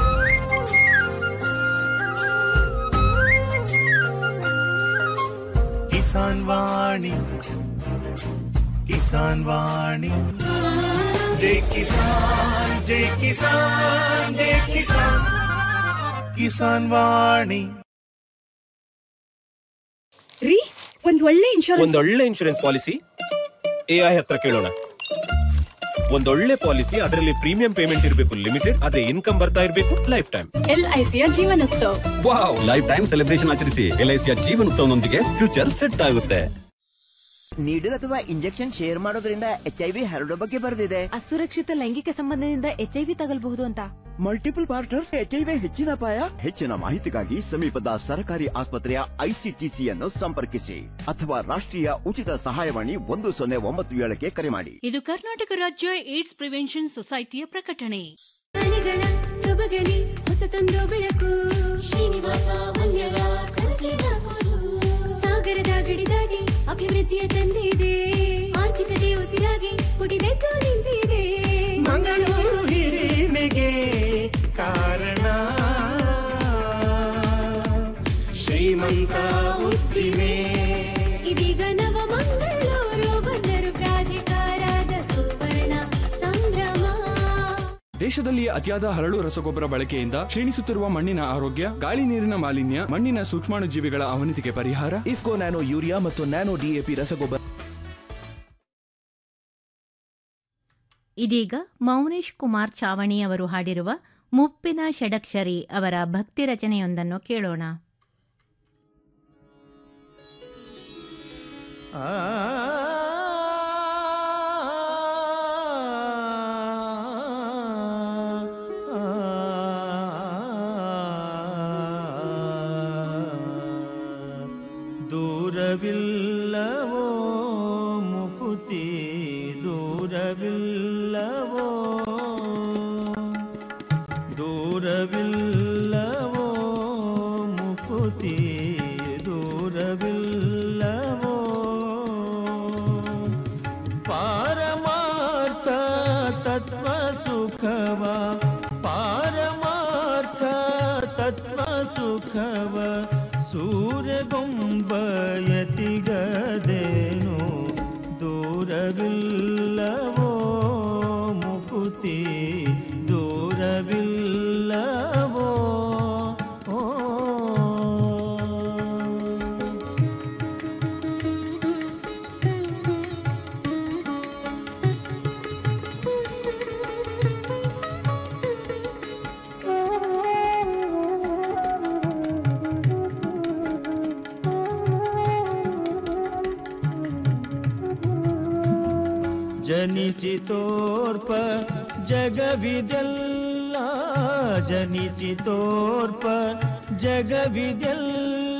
ಕಿಸಾನ್ ವಾಣಿ ಕಿಸಾನ್ ವಾಣಿ ಜೈ ಕಿಸಾನ್ ಜೈ ಕಿಸಾನ್ ಜೈ ಕಿಸಾನ್ ಕಿಸಾನ್ ವಾಣಿ ರೀ ಒಂದ್ ಒಳ್ಳೆ ಇನ್ಶೂರೆನ್ಸ್ ಒಂದೊಳ್ಳೆ ಇನ್ಶೂರೆನ್ಸ್ ಪಾಲಿಸಿ ಎಐ ಹತ್ರ ಕೇಳೋಣ ಒಂದೊಳ್ಳೆ ಪಾಲಿಸಿ ಅದರಲ್ಲಿ ಪ್ರೀಮಿಯಂ ಪೇಮೆಂಟ್ ಇರಬೇಕು ಲಿಮಿಟೆಡ್ ಅದೇ ಇನ್ಕಮ್ ಬರ್ತಾ ಇರಬೇಕು ಲೈಫ್ ಟೈಮ್ ಎಲ್ಐಸಿಯ Jeevan Utsav wow life time celebration ಆಚರಿಸಿ ಎಲ್ಐಸಿಯ ಜೀವನೋತ್ಸವನೊಂದಿಗೆ ಫ್ಯೂಚರ್ ಸೆಟ್ ಆಗುತ್ತೆ ನೀಡಲ್ ಅಥವಾ ಇಂಜೆಕ್ಷನ್ ಶೇರ್ ಮಾಡೋದ್ರಿಂದ ಎಚ್ ಐ ವಿ ಹರಡೋ ಬಗ್ಗೆ ಬರೆದಿದೆ ಅಸುರಕ್ಷಿತ ಲೈಂಗಿಕ ಸಂಬಂಧದಿಂದ ಎಚ್ ಐ ವಿ ತಗಲ್ಬಹುದು ಅಂತ multiple partners H I V ಹೆಚ್ಚಿನ ಅಪಾಯ ಹೆಚ್ಚಿನ ಮಾಹಿತಿಗಾಗಿ ಸಮೀಪದ ಸರ್ಕಾರಿ ಆಸ್ಪತ್ರೆಯ ಐಸಿಟಿಸಿ ಅನ್ನು ಸಂಪರ್ಕಿಸಿ ಅಥವಾ ರಾಷ್ಟ್ರೀಯ ಉಚಿತ ಸಹಾಯವಾಣಿ ಒಂದು ಸೊನ್ನೆ ಒಂಬತ್ತು ಏಳಕ್ಕೆ ಕರೆ ಮಾಡಿ ಇದು ಕರ್ನಾಟಕ ರಾಜ್ಯ ಏಡ್ಸ್ ಪ್ರಿವೆನ್ಷನ್ ಸೊಸೈಟಿಯ ಪ್ರಕಟಣೆ ಅಲೆಗಳ ಸೊಬಗಲಿ ಹೊಸತೊಂದು ಬೆಳಕು ಶ್ರೀನಿವಾಸ ಮಲ್ಯರ ಕನಸಿನ ಕೂಸು ಸಾಗರದ ಗಡಿ ದಾಟಿ ಅಭಿವೃದ್ಧಿಯ ತಂದಿದೆ ಆರ್ಥಿಕತೆ ಉಸಿರಾಗಿ ಪುಟಿದೆದ್ದು ನಿಂತಿದೆ ಮಂಗಳೂರು ಹಿರಿಮೆಗೆ ಕಾರಣ ಶ್ರೀಮಂತ ಉದ್ದಿಮೆ ಇದೀಗ ನವ ಮಂಗಳೂರು ಬಂದರು ಪ್ರಾಧಿಕಾರದ ಸುವರ್ಣ ಸಂಭ್ರಮ ದೇಶದಲ್ಲಿ ಅತಿಯಾದ ಹರಳು ರಸಗೊಬ್ಬರ ಬಳಕೆಯಿಂದ ಕ್ಷೀಣಿಸುತ್ತಿರುವ ಮಣ್ಣಿನ ಆರೋಗ್ಯ ಗಾಳಿ ನೀರಿನ ಮಾಲಿನ್ಯ ಮಣ್ಣಿನ ಸೂಕ್ಷ್ಮಾಣು ಜೀವಿಗಳ ಅವನತಿಗೆ ಪರಿಹಾರ ಇಫ್ಕೋ ನ್ಯಾನೋ ಯೂರಿಯಾ ಮತ್ತು ನ್ಯಾನೋ ಡಿಎಪಿ ರಸಗೊಬ್ಬರ ಇದೀಗ ಮೌನೇಶ್ ಕುಮಾರ್ ಚಾವಣಿ ಅವರು ಹಾಡಿರುವ ಮುಪ್ಪಿನ ಷಡಕ್ಷರಿ ಅವರ ಭಕ್ತಿ ರಚನೆಯೊಂದನ್ನು ಕೇಳೋಣ ದೂರವಿಲ್ಲವೋ ಮುಕುತಿ ದೂರವಿಲ್ಲವೋ ದೂರವಿಲ್ಲವೋ ಮುಕುತಿ ದೂರವಿಲ್ಲವೋ ಪಾರಮಾರ್ಥ ತತ್ವ ಸುಖವ ಪಾರಮಾರ್ಥ ತತ್ವ ಸುಖವ ಸೂರ್ಯಗೊಂಬಯತಿಗದೇನು ದೂರವಿಲ್ಲವೋ ಮುಕುತಿ ದೂರವಿಲ್ಲವೋ ಓ ಜನಿಸಿತೋರ್ಪ ಜಗವಿದೆಲ್ಲ ಜನಿಸಿತೋರ್ಪ ಜಗವಿದೆಲ್ಲ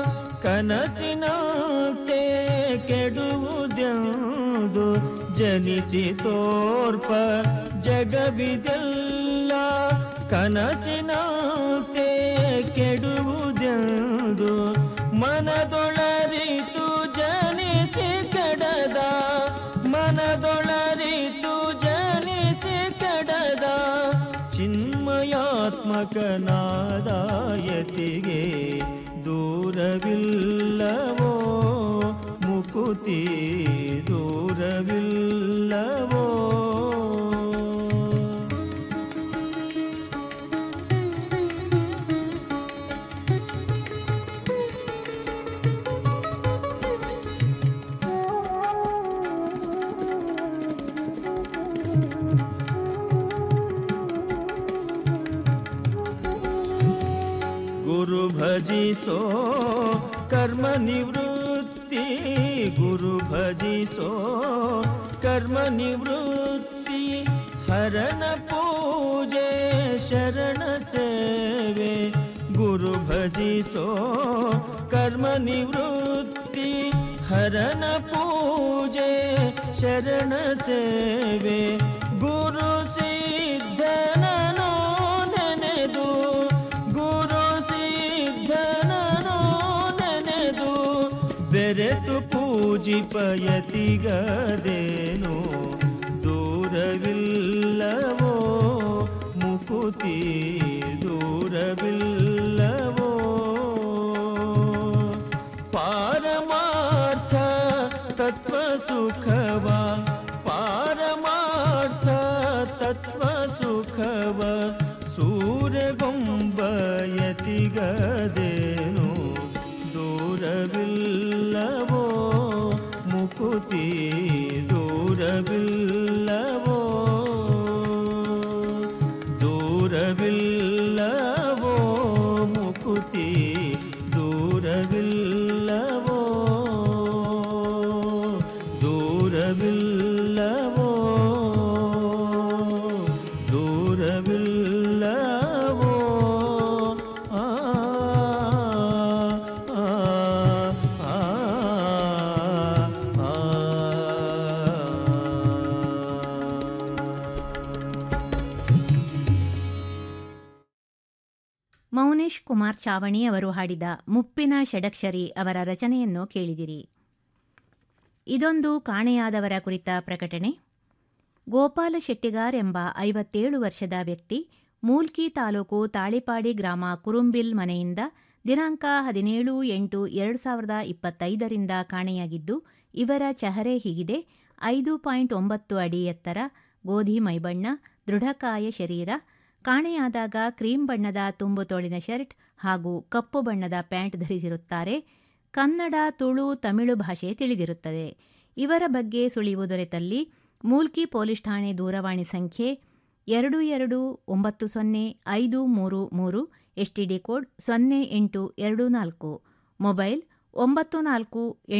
ಕನಸಿನಂತೆ ಕೆಡುವುದೆಂದು ಜನಿಸಿತೋರ್ಪ ಜಗವಿದೆಲ್ಲ ಕನಸಿನಂತೆ ಕೆಡುವುದೆಂದು ಮನದೊಳರಿತು ಜನಿಸಿ ಕಡದ ಮನದೊಳರಿತು ಜನಿಸಿ ಕಡದ ಚಿನ್ಮಯಾತ್ಮಕನಾದಾಯತಿಗೆ ದೂರವಿಲ್ಲವೋ ಮುಕುತಿ ದೂರವಿಲ್ಲವೋ ಗುರು ಭಜಿಸೋ ಕರ್ಮ ನಿವೃತ್ತಿ ಗುರು ಭಜಿಸೋ ಕರ್ಮ ನಿವೃತ್ತಿ ಹರಣ ಪೂಜೆ ಶರಣ ಸೇವೆ ಗುರು ಭಜಿಸೋ ಕರ್ಮ ನಿವೃತ್ತಿ ಹರಣ ಪೂಜೆ ಶರಣ ಸೇವೆ ಗುರು ಸಿದ್ಧನೋ ನೆನೆದು ಗುರು ಸಿದ್ಧನೋ ನೆನೆದು ಬೆರೆತು ಪೂಜಿಪಯತಿಗದೇನು ದೂರವಿಲ್ಲವೋ ಮುಕುತಿ ದೂರವಿಲ್ಲವೋ ಪಾರಮಾರ್ಥ ತತ್ವ ಸುಖವ ಪಾರಮಾರ್ಥ ತತ್ವ ಸುಖವ ಸೂರ್ಯಗೊಂಬಯತಿಗದೇನು ದೂರವಿಲ್ಲವೋ ಮುಕುತಿ ದೂರವಿಲ್ಲವೋ ದೂರವಿಲ್ಲವೋ ಮುಕುತಿ ದೂರವಿಲ್ಲವೋ ದೂರವಿಲ್ಲವೋ ದೂರವಿಲ್ಲವೋ ಆ, ಆ, ಆ, ಆ, ಮೌನೇಶ್ ಕುಮಾರ್ ಚಾವಣಿ ಅವರು ಹಾಡಿದ ಮುಪ್ಪಿನ ಷಡಕ್ಷರಿ ಅವರ ರಚನೆಯನ್ನು ಕೇಳಿದಿರಿ ಇದೊಂದು ಕಾಣೆಯಾದವರ ಕುರಿತ ಪ್ರಕಟಣೆ ಗೋಪಾಲ ಶೆಟ್ಟಿಗಾರ್ ಎಂಬ ಐವತ್ತೇಳು ವರ್ಷದ ವ್ಯಕ್ತಿ ಮೂಲ್ಕಿ ತಾಲೂಕು ತಾಳಿಪಾಡಿ ಗ್ರಾಮ ಕುರುಂಬಿಲ್ ಮನೆಯಿಂದ ದಿನಾಂಕ ಹದಿನೇಳು ಎಂಟು ಎರಡು ಸಾವಿರದ ಇಪ್ಪತ್ತೈದರಿಂದ ಕಾಣೆಯಾಗಿದ್ದು ಇವರ ಚಹರೆ ಹೀಗಿದೆ ಐದು ಪಾಯಿಂಟ್ ಒಂಬತ್ತು ಅಡಿ ಎತ್ತರ ಗೋಧಿ ಮೈಬಣ್ಣ ದೃಢಕಾಯ ಶರೀರ ಕಾಣೆಯಾದಾಗ ಕ್ರೀಮ್ ಬಣ್ಣದ ತುಂಬು ತೋಳಿನ ಶರ್ಟ್ ಹಾಗೂ ಕಪ್ಪು ಬಣ್ಣದ ಪ್ಯಾಂಟ್ ಧರಿಸಿರುತ್ತಾರೆ ಕನ್ನಡ ತುಳು ತಮಿಳು ಭಾಷೆ ತಿಳಿದಿರುತ್ತದೆ ಇವರ ಬಗ್ಗೆ ಸುಳಿವು ದೊರೆತಲ್ಲಿ ಮೂಲ್ಕಿ ಪೊಲೀಸ್ ಠಾಣೆ ದೂರವಾಣಿ ಸಂಖ್ಯೆ ಎರಡು ಎರಡು ಒಂಬತ್ತು ಸೊನ್ನೆ ಐದು ಮೂರು ಮೂರು ಎಸ್ಟಿಡಿ ಕೋಡ್ ಸೊನ್ನೆ ಎಂಟು ಎರಡು ನಾಲ್ಕು ಮೊಬೈಲ್ ಒಂಬತ್ತು ನಾಲ್ಕು